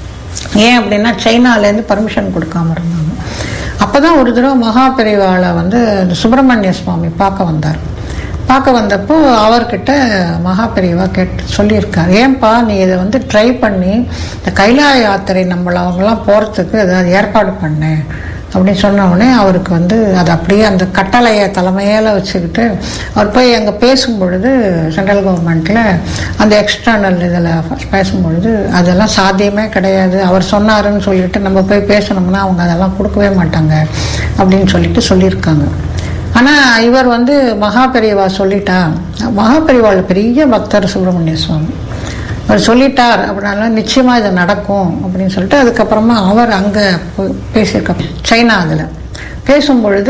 ஏன் அப்படின்னா சைனாலேருந்து பர்மிஷன் கொடுக்காம இருந்தாங்க அப்பதான் ஒரு தடவை மகா பெரிவாளை வந்து இந்த சுப்பிரமணிய சுவாமி பார்க்க வந்தார் பார்க்க வந்தப்போ அவர்கிட்ட மகா பெரியவா கேட்டு சொல்லியிருக்காரு ஏன்பா நீ இதை வந்து ட்ரை பண்ணி இந்த கைலாய யாத்திரை நம்மள அவங்களாம் போகிறதுக்கு ஏதாவது ஏற்பாடு பண்ணு அப்படின்னு சொன்ன உடனே அவருக்கு வந்து அது அப்படியே அந்த கட்டளையை தலைமையில வச்சுக்கிட்டு அவர் போய் அங்கே பேசும்பொழுது சென்ட்ரல் கவர்மெண்ட்டில் அந்த எக்ஸ்டர்னல் இதில் பேசும்பொழுது அதெல்லாம் சாத்தியமே கிடையாது அவர் சொன்னாருன்னு சொல்லிட்டு நம்ம போய் பேசணும்னா அவங்க அதெல்லாம் கொடுக்கவே மாட்டாங்க அப்படின்னு சொல்லிட்டு சொல்லியிருக்காங்க ஆனால் இவர் வந்து மகா பெரியவா சொல்லிட்டா மகா பெரியவாள் பெரிய பக்தர் சுப்பிரமணிய சுவாமி அவர் சொல்லிட்டார் அப்படின்னாலும் நிச்சயமாக இது நடக்கும் அப்படின்னு சொல்லிட்டு அதுக்கப்புறமா அவர் அங்கே பேசியிருக்க சைனா அதில் பேசும் பொழுது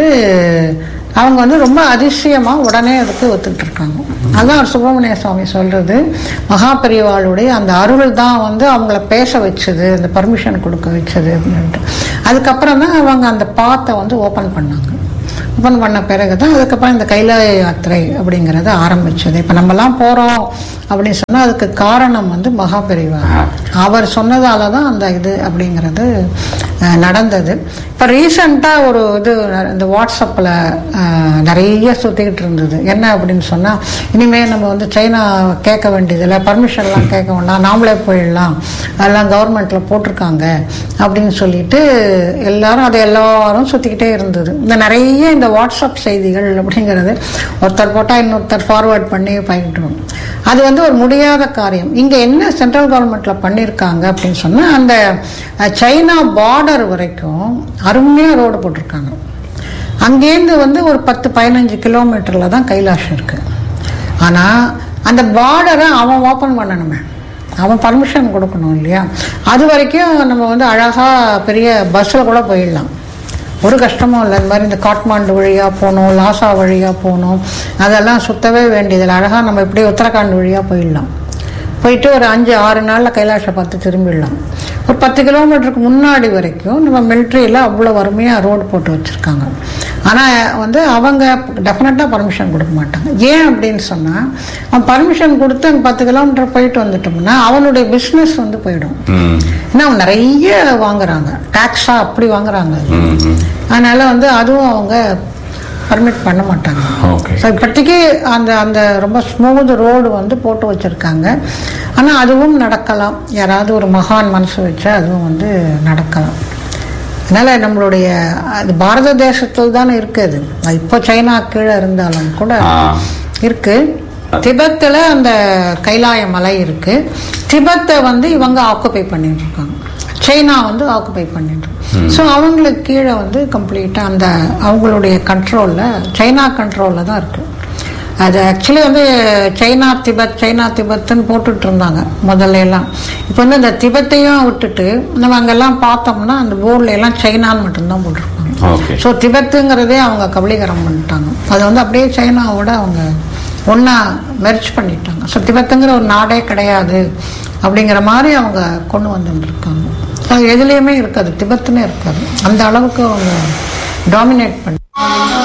அவங்க வந்து ரொம்ப அதிசயமாக உடனே அதுக்கு ஒத்துக்கிட்டு இருக்காங்க அதான் அவர் சுப்பிரமணிய சுவாமி சொல்றது மகா பெரியவாளுடைய அந்த அருள் தான் வந்து அவங்கள பேச வச்சது அந்த பர்மிஷன் கொடுக்க வச்சது அப்படின்ட்டு அதுக்கப்புறம் தான் அவங்க அந்த பாத்தை வந்து ஓப்பன் பண்ணாங்க ஓப்பன் பண்ண பிறகு தான் அதுக்கப்புறம் இந்த கைலாய யாத்திரை அப்படிங்கிறது ஆரம்பிச்சது இப்போ நம்மலாம் போகிறோம் அப்படின்னு சொன்னால் அதுக்கு காரணம் வந்து மகா பெரிவா அவர் சொன்னதால தான் அந்த இது அப்படிங்கிறது அஹ், நடந்தது இப்போ ரீசண்டாக ஒரு இது இந்த வாட்ஸ்அப்பில் நிறைய சுற்றிக்கிட்டு இருந்தது என்ன அப்படின்னு சொன்னால் இனிமேல் நம்ம வந்து சைனா கேட்க வேண்டியதில்லை பர்மிஷன்லாம் கேட்க வேண்டாம் நாமளே போயிடலாம் அதெல்லாம் கவர்மெண்ட்டில் போட்டிருக்காங்க அப்படின்னு சொல்லிட்டு எல்லாரும் அதை எல்லாரும் சுற்றிக்கிட்டே இருந்தது இந்த நிறைய இந்த வாட்ஸ்அப் செய்திகள் அப்படிங்கிறது ஒருத்தர் போட்டால் இன்னொருத்தர் ஃபார்வர்ட் பண்ணி பயன்படுவோம் அது வந்து ஒரு முடியாத காரியம் இங்கே என்ன சென்ட்ரல் கவர்மெண்ட்டில் பண்ணியிருக்காங்க அப்படின்னு சொன்னால் அந்த அஹ், சைனா பார்டர் வரைக்கும் அருமையாக ரோடு போட்டிருக்காங்க அங்கேருந்து வந்து ஒரு பத்து பதினஞ்சு கிலோமீட்டரில் தான் கைலாஷம் இருக்குது ஆனால் அந்த பார்டரை அவன் ஓப்பன் பண்ணணுமே அவன் பர்மிஷன் கொடுக்கணும் இல்லையா அது வரைக்கும் நம்ம வந்து அழகாக பெரிய பஸ்ஸில் கூட போயிடலாம் ஒரு கஷ்டமும் இல்லை இந்த மாதிரி இந்த காட்மாண்டு வழியாக போகணும் லாசா வழியாக போகணும் அதெல்லாம் சுத்தவே வேண்டியதில்லை அழகாக நம்ம இப்படியே உத்தரகாண்ட் வழியாக போயிடலாம் போயிட்டு ஒரு அஞ்சு ஆறு நாளில் கைலாஷை பார்த்து திரும்பிடலாம் ஒரு பத்து கிலோமீட்டருக்கு முன்னாடி வரைக்கும் நம்ம மிலிட்ரியில் அவ்வளோ வறுமையாக ரோடு போட்டு வச்சுருக்காங்க ஆனால் வந்து அவங்க டெஃபினட்டாக பர்மிஷன் கொடுக்க மாட்டாங்க ஏன் அப்படின்னு சொன்னால் அவன் பர்மிஷன் கொடுத்து அங்கே பத்து கிலோமீட்டர் போயிட்டு வந்துட்டோம்னா அவனுடைய பிஸ்னஸ் வந்து போயிடும் ம், ஏன்னா அவன் நிறைய வாங்குறாங்க டேக்ஸாக அப்படி வாங்குறாங்க ம், ம். அதனால வந்து அதுவும் அவங்க பர்மிட் பண்ண மாட்டாங்க ஓகே ஸோ இப்போதைக்கு அந்த அந்த ரொம்ப ஸ்மூத் ரோடு வந்து போட்டு வச்சுருக்காங்க ஆனால் அதுவும் நடக்கலாம் யாராவது ஒரு மகான் மனசு வச்சா அதுவும் வந்து நடக்கலாம் அதனால் நம்மளுடைய அது பாரத தேசத்தில் தானே இருக்குது அது இப்போ சைனா கீழே இருந்தாலும் கூட ஆ. இருக்கு திபத்தில் அந்த கைலாய மலை இருக்கு திபத்தை வந்து இவங்க ஆக்குபை பண்ணிட்டு இருக்காங்க சைனா வந்து ஆக்குபை பண்ணிட்டு ஸோ அவங்களுக்கு கீழே வந்து கம்ப்ளீட்டாக அந்த அவங்களுடைய கண்ட்ரோலில் சைனா கண்ட்ரோலில் தான் இருக்கு அது ஆக்சுவலி வந்து சைனா திபெத் சைனா திபெத்துன்னு போட்டுட்டு இருந்தாங்க முதல்ல எல்லாம் இப்போ வந்து இந்த திபெத்தையும் விட்டுட்டு நம்ம அங்கெல்லாம் பார்த்தோம்னா அந்த போர்டில் எல்லாம் சைனான்னு மட்டும்தான் போட்டிருப்பாங்க ஓகே ஸோ திபெத்துங்கிறதே அவங்க கபலீகரம் பண்ணிட்டாங்க அதை வந்து அப்படியே சைனாவோட அவங்க ஒன்றா மெர்ச் பண்ணிட்டாங்க ஸோ திபெத்துங்கிற ஒரு நாடே கிடையாது அப்படிங்கிற மாதிரி அவங்க கொண்டு வந்துருக்காங்க அது எதுலேயுமே இருக்காது திபெத்துனே இருக்காது அந்த அளவுக்கு அவங்க டாமினேட் பண்ணி